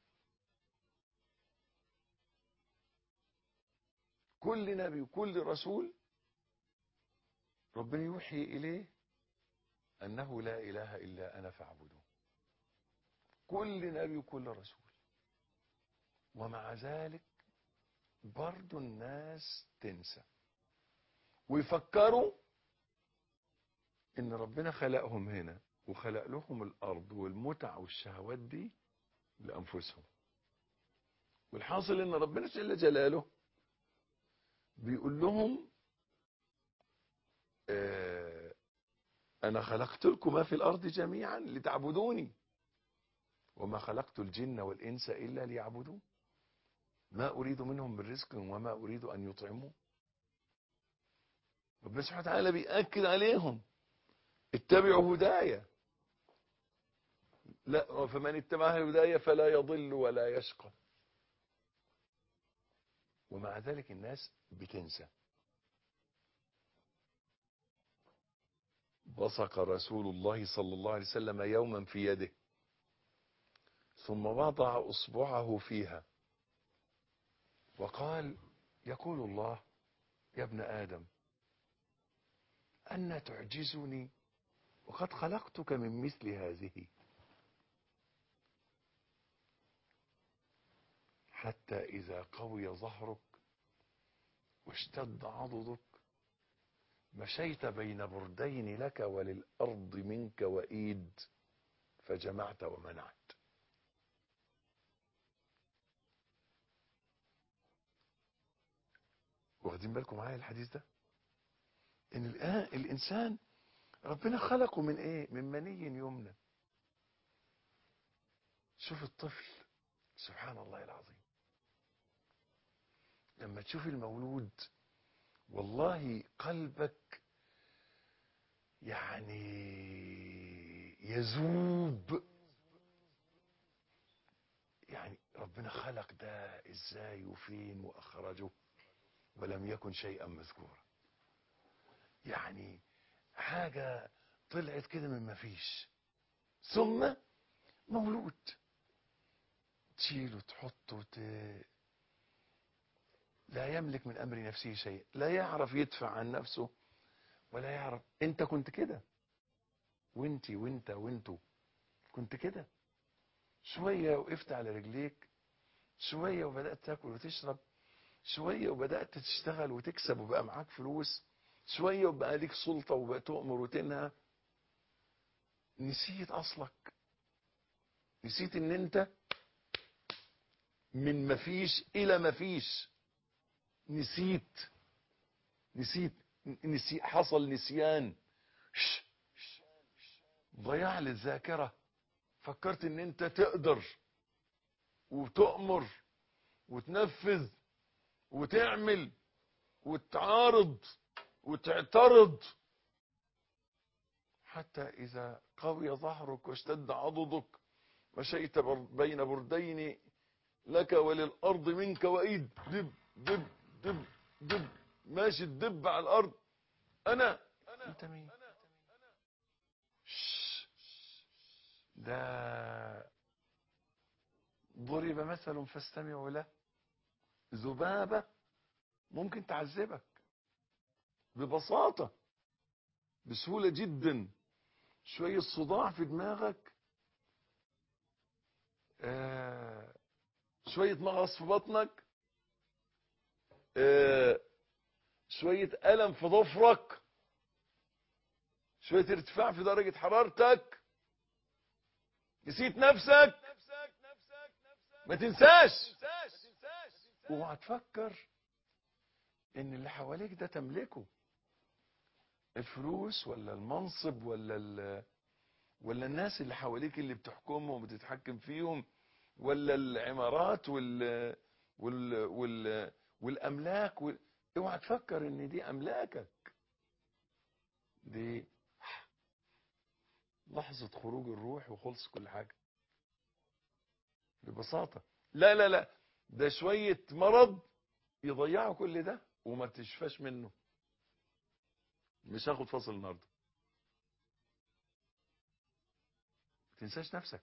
كل نبي وكل رسول ربنا يوحي إليه أنه لا إله إلا أنا فاعبدوه كل نبي وكل رسول ومع ذلك برضو الناس تنسى ويفكروا ان ربنا خلقهم هنا وخلق لهم الارض والمتع والشهوات دي لانفسهم والحاصل ان ربنا جل جلاله بيقول لهم آه انا خلقت لكم ما في الارض جميعا لتعبدوني وما خلقت الجن والانس الا ليعبدون ما اريد منهم من رزق وما اريد ان يطعمون ربنا سبحانه وتعالى بيأكد عليهم اتبعوا هدايا لا فمن اتبع هدايا فلا يضل ولا يشقى ومع ذلك الناس بتنسى بصق رسول الله صلى الله عليه وسلم يوما في يده ثم وضع اصبعه فيها وقال يقول الله يا ابن ادم ان تعجزني وقد خلقتك من مثل هذه حتى إذا قوي ظهرك واشتد عضدك مشيت بين بردين لك وللأرض منك وإيد فجمعت ومنعت واخدين بالكم معايا الحديث ده ان الآن الانسان ربنا خلقه من ايه من مني يمنى شوف الطفل سبحان الله العظيم لما تشوف المولود والله قلبك يعني يذوب يعني ربنا خلق ده ازاي وفين واخرجه ولم يكن شيئا مذكورا يعني حاجة طلعت كده من ما فيش ثم مولود تشيله تحطه ت... لا يملك من امر نفسه شيء لا يعرف يدفع عن نفسه ولا يعرف انت كنت كده وانتي وانت وانتو كنت كده شوية وقفت على رجليك شوية وبدأت تاكل وتشرب شوية وبدأت تشتغل وتكسب وبقى معاك فلوس شوية وبقى ليك سلطة وبقى تؤمر وتنهى نسيت أصلك نسيت ان انت من مفيش الى مفيش نسيت نسيت نسي حصل نسيان ش- ش- ضياع للذاكرة فكرت ان انت تقدر وتؤمر وتنفذ وتعمل وتعارض وتعترض حتى إذا قوي ظهرك واشتد عضدك مشيت بر- بين بردين لك وللأرض منك وإيد دب دب دب دب ماشي الدب على الأرض أنا أنت مين شش. ده ضرب مثل فاستمعوا له ذبابة ممكن تعذبك ببساطة بسهولة جدا شوية صداع في دماغك آه شوية مغص في بطنك آه شوية ألم في ضفرك شوية ارتفاع في درجة حرارتك نسيت نفسك ما تنساش اوعى تفكر ان اللي حواليك ده تملكه الفلوس ولا المنصب ولا ال ولا الناس اللي حواليك اللي بتحكمهم وبتتحكم فيهم ولا العمارات وال وال وال والاملاك وال... اوعى تفكر ان دي املاكك دي لحظة خروج الروح وخلص كل حاجة ببساطة لا لا لا ده شوية مرض يضيعوا كل ده وما تشفاش منه مش هاخد فاصل النهارده ما تنساش نفسك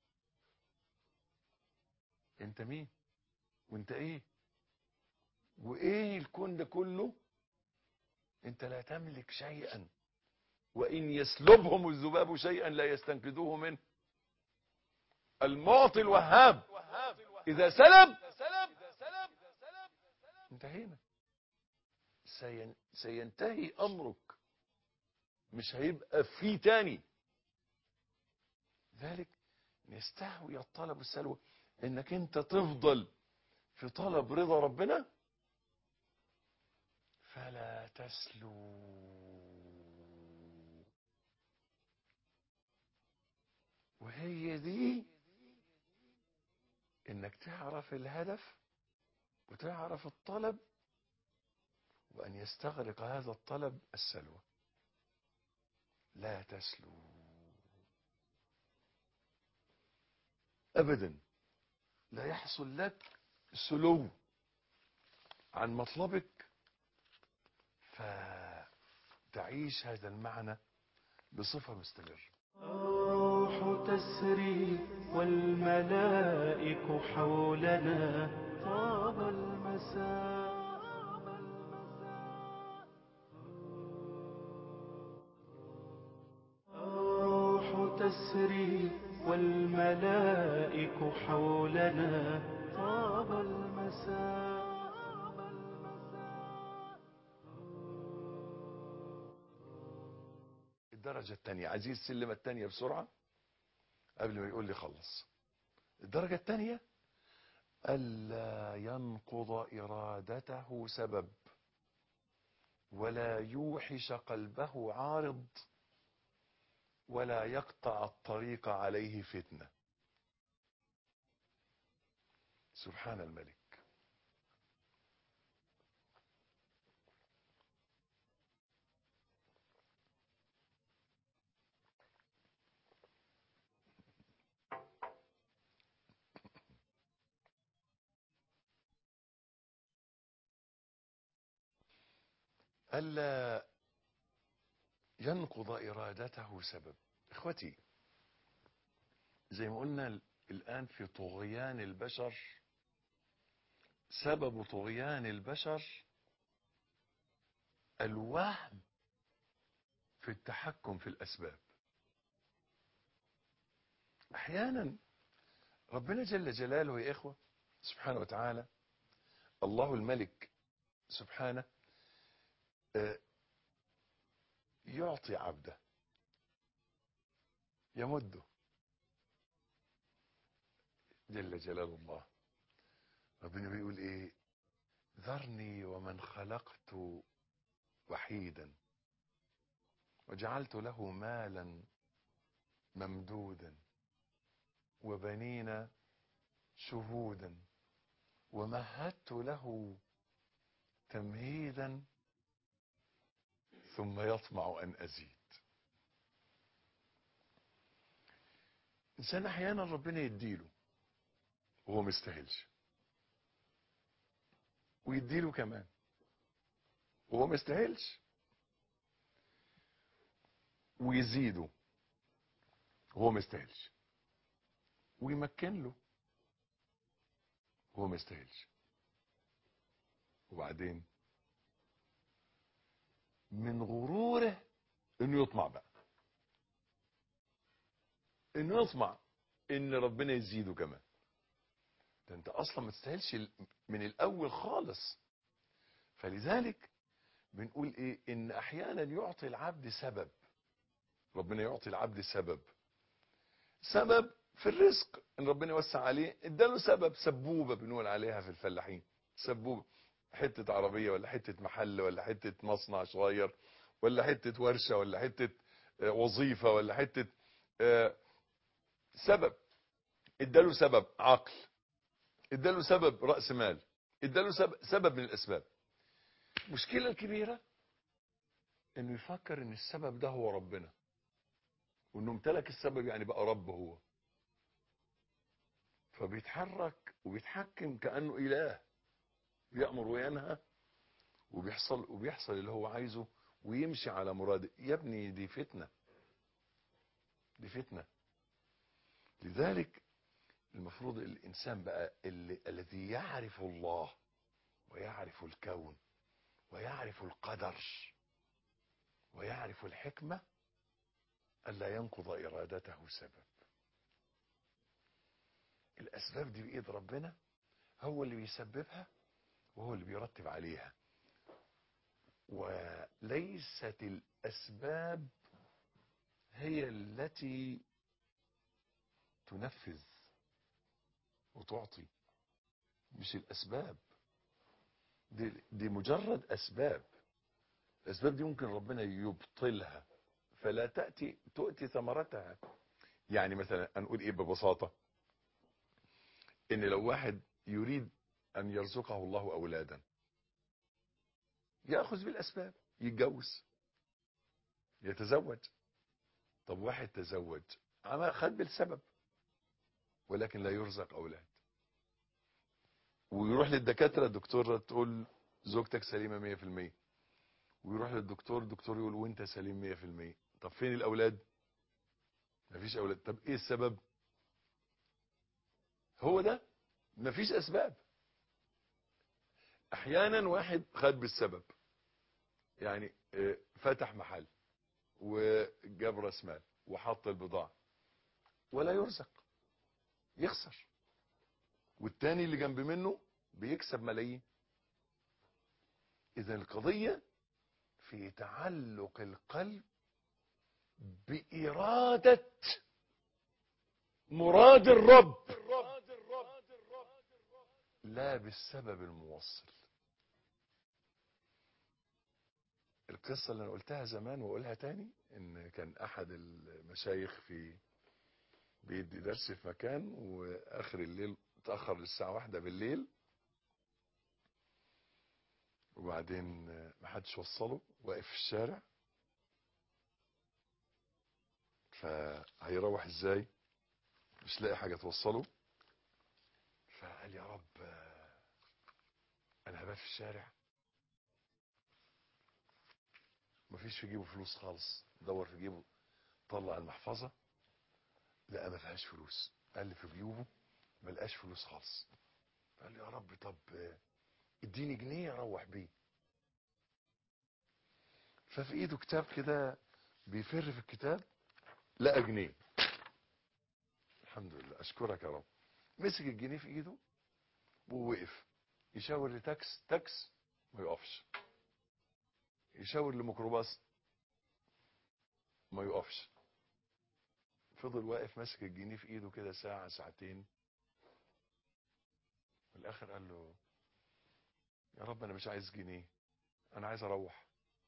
انت مين وانت ايه وايه الكون ده كله انت لا تملك شيئا وان يسلبهم الذباب شيئا لا يستنقذوه منه المعطي الوهاب اذا سلب انتهينا سين سينتهي امرك مش هيبقى في تاني ذلك نستهوي الطلب والسلوى انك انت تفضل في طلب رضا ربنا فلا تسلو وهي دي انك تعرف الهدف وتعرف الطلب وأن يستغرق هذا الطلب السلوى لا تسلو أبدا لا يحصل لك سلو عن مطلبك فتعيش هذا المعنى بصفة مستمرة الروح تسري والملائك حولنا طاب المساء الروح تسري والملائك حولنا طاب المساء الدرجة الثانية عايزين السلمة الثانية بسرعة قبل ما يقول لي خلص الدرجة الثانية ألا ينقض إرادته سبب ولا يوحش قلبه عارض ولا يقطع الطريق عليه فتنة سبحان الملك ألا ينقض إرادته سبب إخوتي زي ما قلنا الآن في طغيان البشر سبب طغيان البشر الوهم في التحكم في الأسباب أحيانا ربنا جل جلاله يا إخوة سبحانه وتعالى الله الملك سبحانه آه، يعطي عبده يمده جل جلال الله ربنا بيقول ايه ذرني ومن خلقت وحيدا وجعلت له مالا ممدودا وبنين شهودا ومهدت له تمهيدا ثم يطمع أن أزيد إنسان أحيانا ربنا يديله وهو مستاهلش ويديله كمان وهو مستاهلش ويزيده وهو مستاهلش ويمكن له وهو مستاهلش وبعدين من غروره انه يطمع بقى انه يطمع ان ربنا يزيده كمان ده انت اصلا ما تستاهلش ال- من الاول خالص فلذلك بنقول ايه ان احيانا يعطي العبد سبب ربنا يعطي العبد سبب سبب في الرزق ان ربنا يوسع عليه اداله سبب سبوبه بنقول عليها في الفلاحين سبوبه حته عربيه ولا حته محل ولا حته مصنع صغير ولا حته ورشه ولا حته آه، وظيفه ولا حته آه، سبب اداله سبب عقل اداله سبب راس مال اداله سبب, سبب من الاسباب المشكله الكبيره انه يفكر ان السبب ده هو ربنا وانه امتلك السبب يعني بقى رب هو فبيتحرك وبيتحكم كانه اله بيأمر وينهى وبيحصل وبيحصل اللي هو عايزه ويمشي على مراده يا ابني دي فتنه دي فتنه لذلك المفروض الانسان بقى اللي الذي يعرف الله ويعرف الكون ويعرف القدر ويعرف الحكمه الا ينقض ارادته سبب الاسباب دي بايد ربنا هو اللي بيسببها وهو اللي بيرتب عليها وليست الاسباب هي التي تنفذ وتعطي مش الاسباب دي, دي مجرد اسباب الاسباب دي ممكن ربنا يبطلها فلا تاتي تؤتي ثمرتها يعني مثلا نقول ايه ببساطه ان لو واحد يريد ان يرزقه الله اولادا ياخذ بالاسباب يتجوز يتزوج طب واحد تزوج عمل خد بالسبب ولكن لا يرزق اولاد ويروح للدكاتره الدكتوره تقول زوجتك سليمه 100% ويروح للدكتور الدكتور يقول وانت سليم 100% طب فين الاولاد مفيش اولاد طب ايه السبب هو ده مفيش اسباب احيانا واحد خد بالسبب يعني آه، فتح محل وجاب راس مال وحط البضاعه ولا يرزق يخسر والتاني اللي جنب منه بيكسب ملايين اذا القضية في تعلق القلب بإرادة مراد الرب لا بالسبب الموصل القصة اللي انا قلتها زمان واقولها تاني ان كان احد المشايخ في بيدي درس في مكان واخر الليل اتأخر للساعة واحدة بالليل وبعدين محدش وصله واقف في الشارع فهيروح ازاي مش لاقي حاجة توصله فقال يا رب انا هبات في الشارع مفيش في جيبه فلوس خالص دور في جيبه طلع المحفظة لقى ما فيهاش فلوس قال لي في جيوبه ما لقاش فلوس خالص قال لي يا رب طب اديني جنيه اروح بيه ففي ايده كتاب كده بيفر في الكتاب لقى جنيه الحمد لله اشكرك يا رب مسك الجنيه في ايده ووقف يشاور لتاكس تاكس ما يقفش يشاور لميكروباص ما يقفش فضل واقف ماسك الجنيه في ايده كده ساعة ساعتين في الاخر قال له يا رب انا مش عايز جنيه انا عايز اروح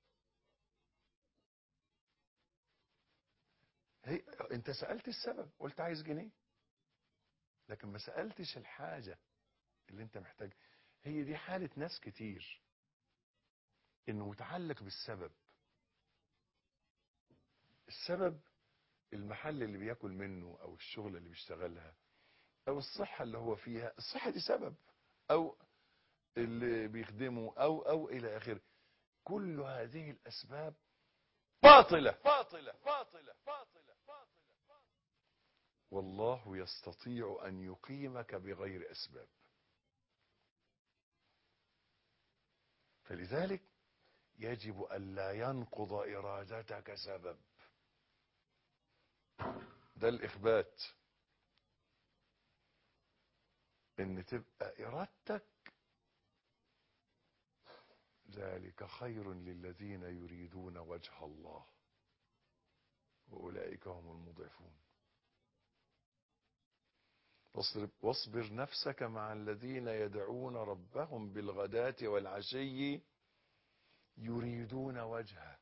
هي انت سألت السبب قلت عايز جنيه لكن ما سألتش الحاجة اللي انت محتاج هي دي حالة ناس كتير انه متعلق بالسبب السبب المحل اللي بياكل منه او الشغل اللي بيشتغلها او الصحة اللي هو فيها الصحة دي سبب او اللي بيخدمه او او الى اخره كل هذه الاسباب باطلة باطلة باطلة باطلة باطلة والله يستطيع ان يقيمك بغير اسباب فلذلك يجب ألا ينقض إرادتك سبب ده الإخبات إن تبقى إرادتك ذلك خير للذين يريدون وجه الله وأولئك هم المضعفون واصبر, واصبر نفسك مع الذين يدعون ربهم بالغداة والعشي يريدون وجهه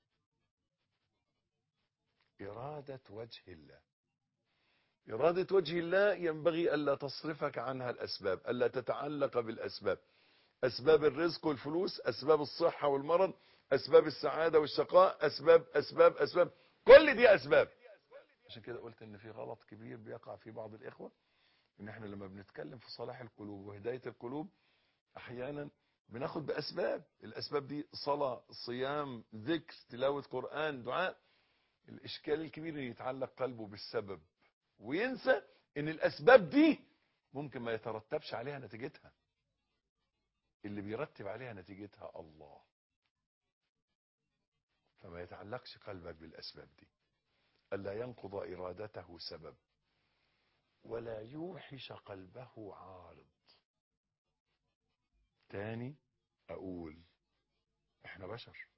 إرادة وجه الله إرادة وجه الله ينبغي ألا تصرفك عنها الأسباب ألا تتعلق بالأسباب أسباب الرزق والفلوس أسباب الصحة والمرض أسباب السعادة والشقاء أسباب أسباب أسباب كل دي أسباب عشان كده قلت إن في غلط كبير بيقع في بعض الإخوة إن إحنا لما بنتكلم في صلاح القلوب وهداية القلوب أحيانا بناخد بأسباب الأسباب دي صلاة صيام ذكر تلاوة قرآن دعاء الإشكال الكبير اللي يتعلق قلبه بالسبب وينسى ان الأسباب دي ممكن ما يترتبش عليها نتيجتها اللي بيرتب عليها نتيجتها الله فما يتعلقش قلبك بالأسباب دي ألا ينقض إرادته سبب ولا يوحش قلبه عارض تاني أقول إحنا بشر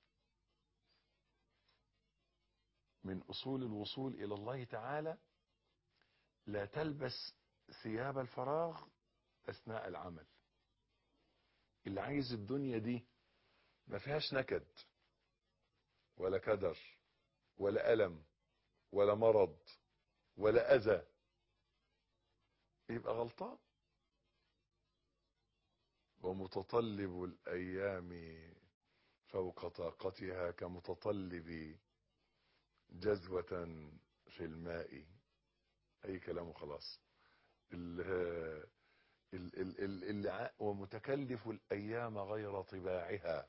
من أصول الوصول إلى الله تعالى لا تلبس ثياب الفراغ أثناء العمل اللي عايز الدنيا دي ما فيهاش نكد ولا كدر ولا ألم ولا مرض ولا أذى يبقى غلطان ومتطلب الأيام فوق طاقتها كمتطلب جذوة في الماء أي كلام خلاص اللي اللي ومتكلف الأيام غير طباعها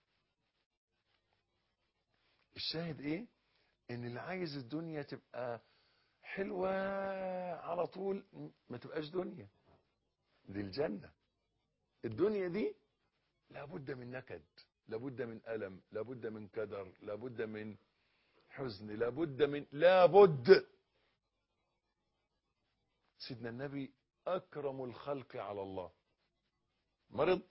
الشاهد ايه ان اللي عايز الدنيا تبقى حلوة على طول ما تبقاش دنيا دي الجنة الدنيا دي لابد من نكد لابد من ألم لابد من كدر لابد من حزن لابد من لابد سيدنا النبي أكرم الخلق على الله مرض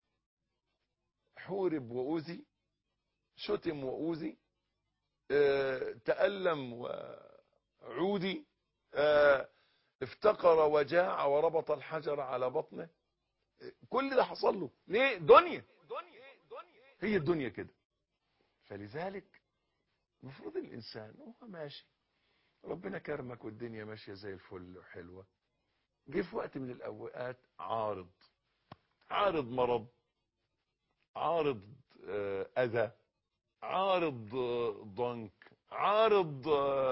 حورب وأوذي شتم وأوذي اه تألم وعودي اه افتقر وجاع وربط الحجر على بطنه كل ده حصل له ليه دنيا هي الدنيا كده فلذلك المفروض الإنسان وهو ماشي ربنا كرمك والدنيا ماشية زي الفل وحلوة جه في وقت من الأوقات عارض عارض مرض عارض أذى عارض ضنك عارض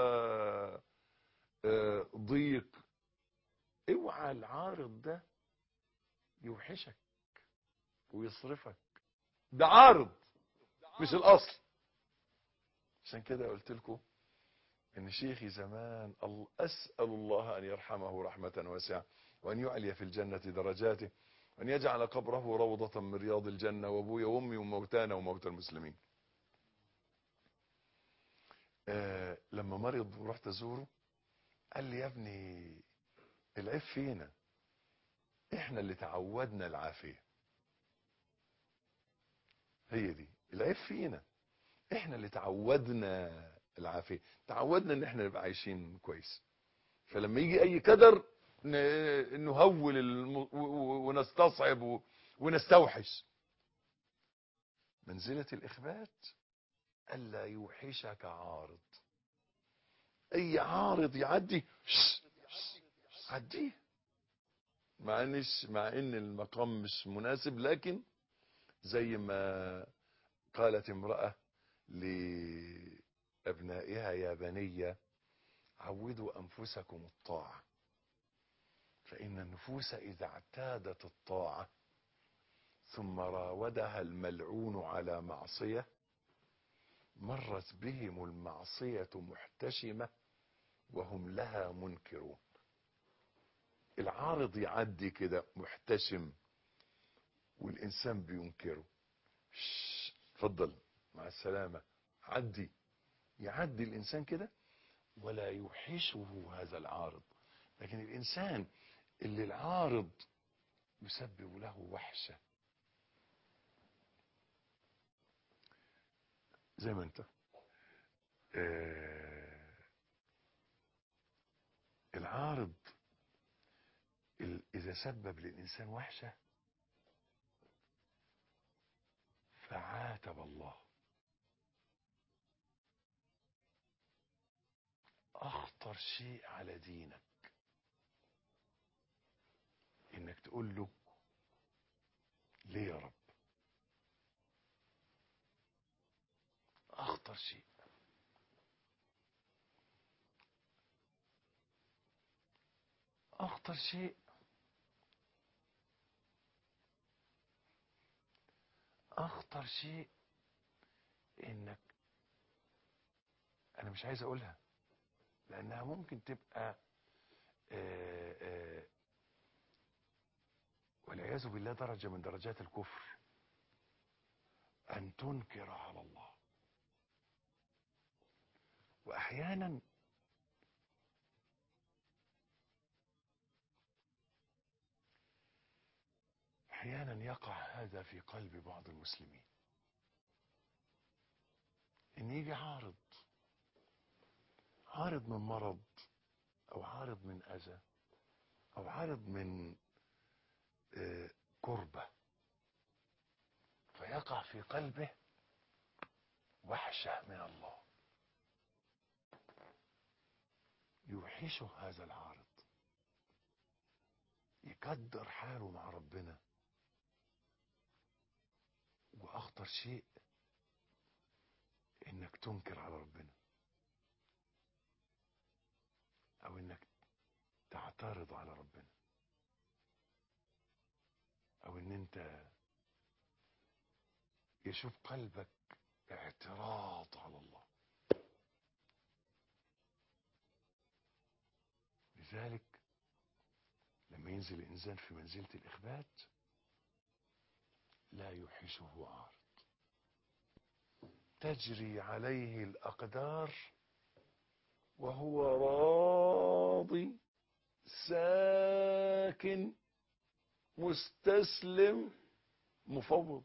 ضيق اوعى العارض ده يوحشك ويصرفك ده عارض مش الأصل عشان كده قلت لكم ان شيخي زمان اسال الله ان يرحمه رحمه واسعه وان يعلي في الجنه درجاته وان يجعل قبره روضه من رياض الجنه وابويا وامي وموتانا وموتى المسلمين آه لما مرض ورحت ازوره قال لي يا ابني العيب فينا احنا اللي تعودنا العافيه هي دي العيب فينا احنا اللي تعودنا العافيه تعودنا ان احنا نبقى عايشين كويس فلما يجي اي قدر نهول الم... ونستصعب ونستوحش منزلة الإخبات ألا يوحشك عارض أي عارض يعدي عديه مع إنش مع إن المقام مش مناسب لكن زي ما قالت امرأة لأبنائها يا بني عودوا أنفسكم الطاعة فإن النفوس إذا اعتادت الطاعة ثم راودها الملعون على معصية مرت بهم المعصية محتشمة وهم لها منكرون العارض يعدي كده محتشم والإنسان بينكره اتفضل مع السلامة عدي يعدي الإنسان كده ولا يوحشه هذا العارض لكن الإنسان اللي العارض يسبب له وحشة زي ما انت آه العارض إذا سبب للإنسان وحشة فعاتب الله أخطر شيء على دينك إنك تقول له ليه يا رب أخطر شيء أخطر شيء أخطر شيء إنك أنا مش عايز أقولها لأنها ممكن تبقى آآ آآ والعياذ بالله درجة من درجات الكفر أن تنكر على الله وأحيانا أحيانا يقع هذا في قلب بعض المسلمين إن يجي عارض عارض من مرض أو عارض من أذى أو عارض من آه كربة فيقع في قلبه وحشة من الله يوحشه هذا العارض يقدر حاله مع ربنا واخطر شيء انك تنكر على ربنا او انك تعترض على ربنا او ان انت يشوف قلبك اعتراض على الله لذلك لما ينزل الانسان في منزله الاخبات لا يوحشه عارض تجري عليه الأقدار وهو راضي ساكت راكن مستسلم مفوض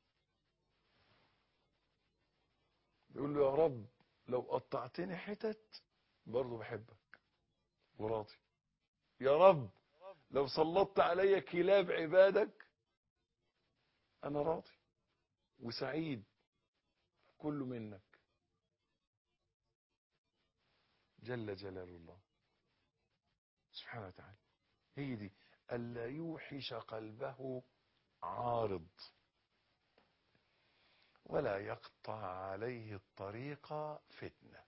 يقول له يا رب لو قطعتني حتت برضه بحبك وراضي يا رب لو سلطت علي كلاب عبادك انا راضي وسعيد كله منك جل جلال الله سبحانه وتعالى هي دي ألا يوحش قلبه عارض ولا يقطع عليه الطريق فتنة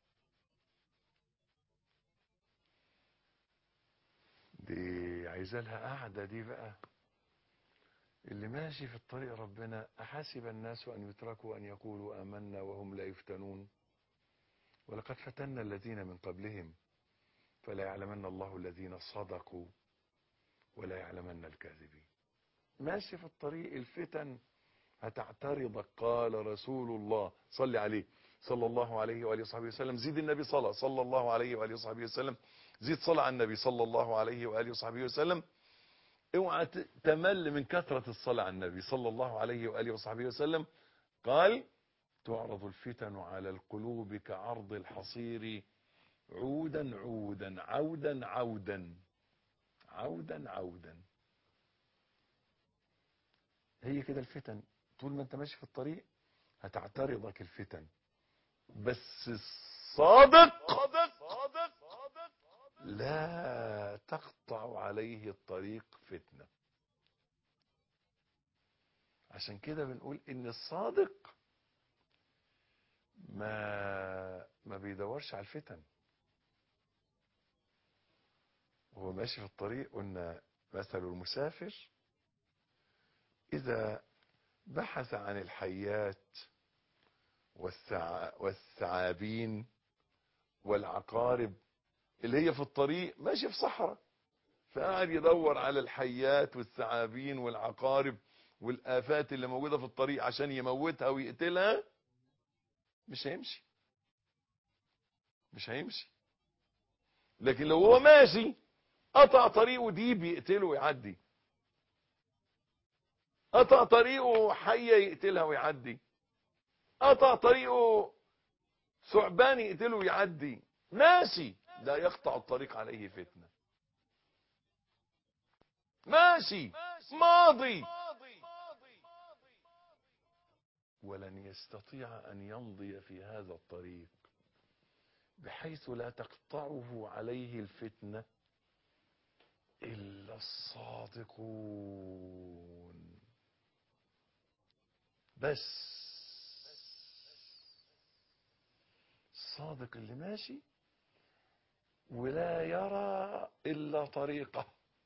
دي عايزة لها قاعدة دي بقى اللي ماشي في الطريق ربنا أحسب الناس أن يتركوا أن يقولوا آمنا وهم لا يفتنون ولقد فتنا الذين من قبلهم فلا يعلمن الله الذين صدقوا ولا يعلمن الكاذبين ماشي في الطريق الفتن هتعترضك قال رسول الله صلي عليه صلى الله عليه وآله وصحبه وسلم زيد النبي صلى صلى الله عليه وآله وصحبه وسلم زيد صلى على النبي صلى الله عليه وآله وصحبه وسلم اوعى تمل من كثرة الصلاة على النبي صلى الله عليه وآله وصحبه وسلم قال تعرض الفتن على القلوب كعرض الحصير عودا عودا عودا عودا عودا عودا هي كده الفتن طول ما انت ماشي في الطريق هتعترضك الفتن بس الصادق لا تقطع عليه الطريق فتنة عشان كده بنقول ان الصادق ما ما بيدورش على الفتن وهو ماشي في الطريق قلنا مثل المسافر إذا بحث عن الحيات والثع... والثعابين والعقارب اللي هي في الطريق ماشي في صحراء فقاعد يدور على الحيات والثعابين والعقارب والآفات اللي موجودة في الطريق عشان يموتها ويقتلها مش هيمشي مش هيمشي لكن لو هو ماشي قطع طريقه ديب يقتله ويعدي قطع طريقه حية يقتلها ويعدي قطع طريقه ثعبان يقتله ويعدي ماشي لا يقطع الطريق عليه فتنة ماشي ماضي ولن يستطيع أن يمضي في هذا الطريق بحيث لا تقطعه عليه الفتنة إلا الصادقون بس الصادق اللي ماشي ولا يرى إلا طريقه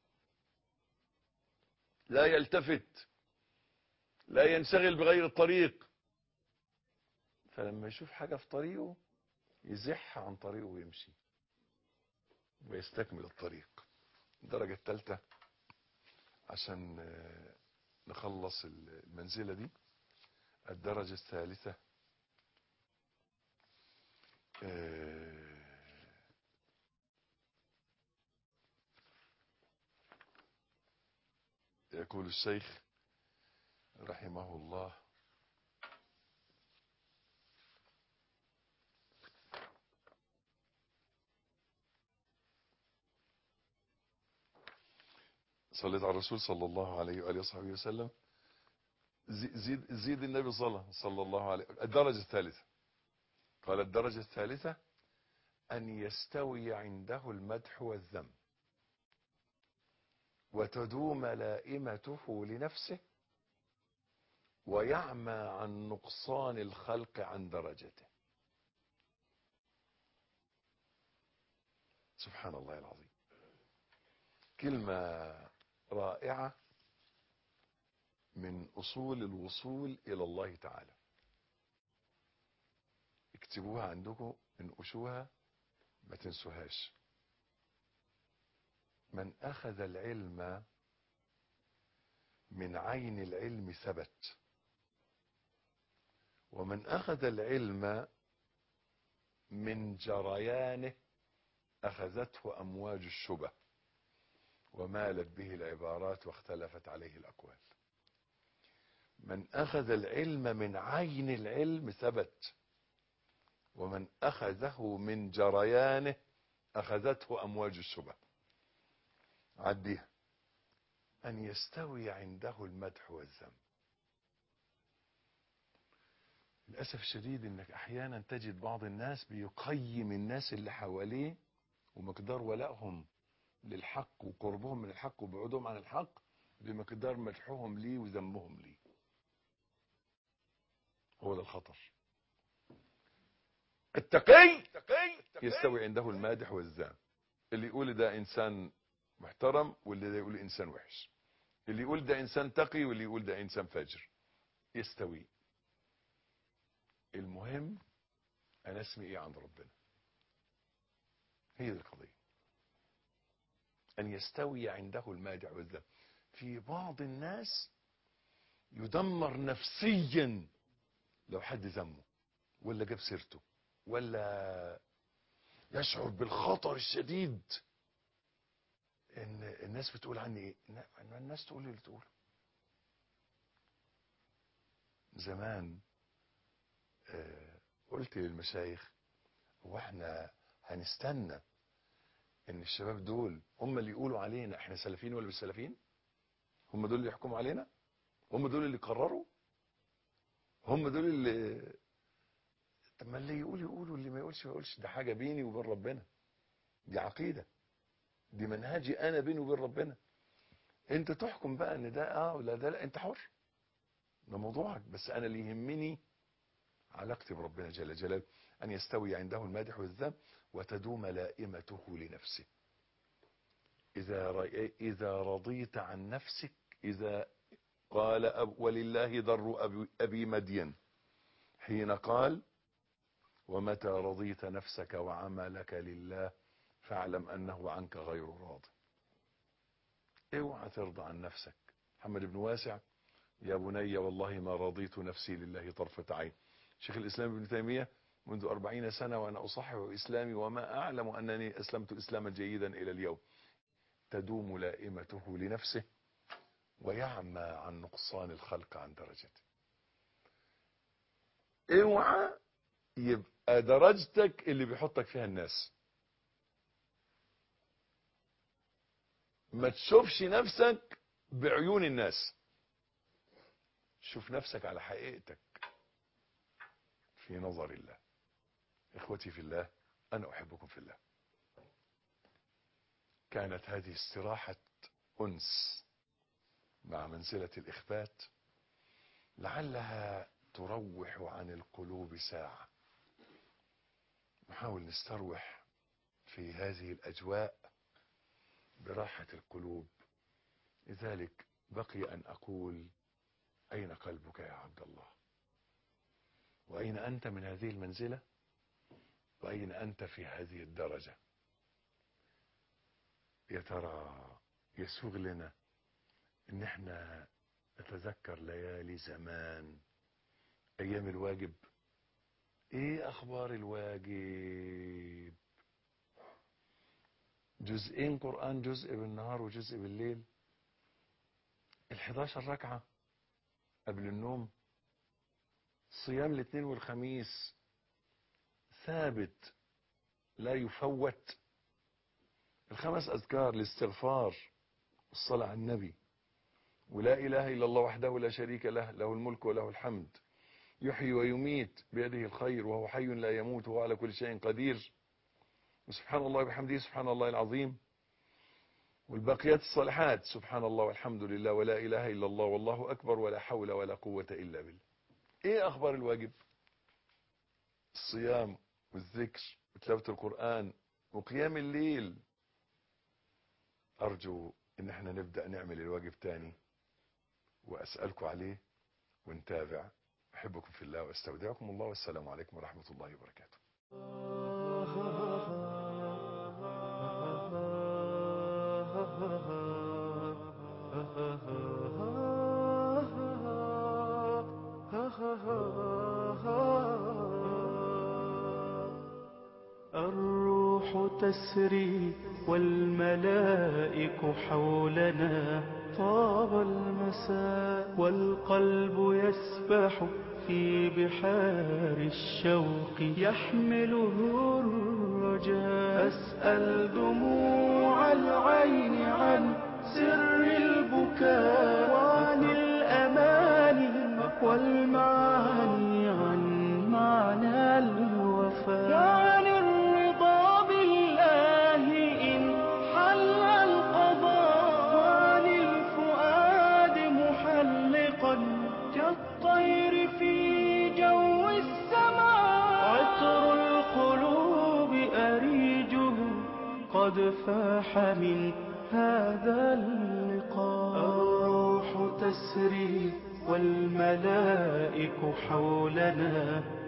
لا يلتفت لا ينشغل بغير الطريق فلما يشوف حاجة في طريقه يزح عن طريقه ويمشي ويستكمل الطريق الدرجة الثالثة عشان نخلص المنزلة دي الدرجة الثالثة يقول الشيخ رحمه الله صليت على الرسول صلى الله عليه وآله وصحبه وسلم زيد, زيد النبي صلى صلى الله عليه الدرجة الثالثة قال الدرجة الثالثة أن يستوي عنده المدح والذم وتدوم لائمته لنفسه ويعمى عن نقصان الخلق عن درجته سبحان الله العظيم كلمة رائعة من أصول الوصول إلى الله تعالى اكتبوها عندكم انقشوها ما تنسوهاش من أخذ العلم من عين العلم ثبت ومن أخذ العلم من جريانه أخذته أمواج الشبه ومالت به العبارات واختلفت عليه الأقوال من أخذ العلم من عين العلم ثبت ومن أخذه من جريانه أخذته أمواج الشبه عديها أن يستوي عنده المدح والذم للأسف الشديد أنك أحيانا تجد بعض الناس بيقيم الناس اللي حواليه ومقدار ولائهم للحق وقربهم من الحق وبعدهم عن الحق بمقدار مدحهم ليه وذمهم ليه هو ده الخطر التقي يستوي عنده المادح والذام اللي يقول ده انسان محترم واللي ده يقول انسان وحش اللي يقول ده انسان تقي واللي يقول ده انسان فاجر يستوي المهم انا اسمي ايه عند ربنا هي دي القضيه ان يستوي عنده المادح والذم في بعض الناس يدمر نفسيا لو حد ذمه ولا جاب سيرته ولا يشعر بالخطر الشديد ان الناس بتقول عني ايه ان الناس تقول اللي تقوله زمان آه قلت للمشايخ هو احنا هنستنى ان الشباب دول هم اللي يقولوا علينا احنا سلفيين ولا مش سلفيين هم دول اللي يحكموا علينا هم دول اللي يقرروا هم دول اللي طب ما اللي يقول يقول واللي ما يقولش ما يقولش ده حاجه بيني وبين ربنا دي عقيده دي منهجي انا بيني وبين ربنا انت تحكم بقى ان ده اه ولا ده لا انت حر ده موضوعك بس انا اللي يهمني علاقتي بربنا جل جلاله ان يستوي عنده المادح والذم وتدوم لائمته لنفسه اذا رأي اذا رضيت عن نفسك اذا قال أب ولله ضر أبي, أبي مدين حين قال ومتى رضيت نفسك وعملك لله فاعلم أنه عنك غير راض اوعى ترضى عن نفسك محمد بن واسع يا بني والله ما رضيت نفسي لله طرفة عين شيخ الإسلام ابن تيمية منذ أربعين سنة وأنا أصحح إسلامي وما أعلم أنني أسلمت إسلاما جيدا إلى اليوم تدوم لائمته لنفسه ويعمى عن نقصان الخلق عن درجته اوعى يبقى درجتك اللي بيحطك فيها الناس ما تشوفش نفسك بعيون الناس شوف نفسك على حقيقتك في نظر الله اخوتي في الله انا احبكم في الله كانت هذه استراحة انس مع منزلة الإخبات لعلها تروح عن القلوب ساعة نحاول نستروح في هذه الأجواء براحة القلوب لذلك بقي أن أقول أين قلبك يا عبد الله وأين أنت من هذه المنزلة وأين أنت في هذه الدرجة يا ترى يسوغ لنا ان احنا نتذكر ليالي زمان ايام الواجب ايه اخبار الواجب جزئين قرآن جزء بالنهار وجزء بالليل الحداشر ركعة قبل النوم صيام الاثنين والخميس ثابت لا يفوت الخمس اذكار الاستغفار الصلاة على النبي ولا إله إلا الله وحده لا شريك له له الملك وله الحمد يحيي ويميت بيده الخير وهو حي لا يموت وهو على كل شيء قدير وسبحان الله وبحمده سبحان الله العظيم والباقيات الصالحات سبحان الله والحمد لله ولا إله إلا الله والله أكبر ولا حول ولا قوة إلا بالله إيه أخبار الواجب الصيام والذكر وتلاوة القرآن وقيام الليل أرجو إن احنا نبدأ نعمل الواجب تاني وأسألكم عليه ونتابع أحبكم في الله وأستودعكم الله والسلام عليكم ورحمة الله وبركاته الروح تسري والملائكة والملائك حولنا طاب المساء والقلب يسبح في بحار الشوق يحمله الرجاء أسأل دموع العين عن سر البكاء وعن الأماني والمعاني عن معنى الوفاء وعن الرضا بالله إن حل القضاء وعن الفؤاد محلقا كالطير في جو السماء عطر القلوب أريجه قد فاح من هذا اللقاء الروح تسري والملائك حولنا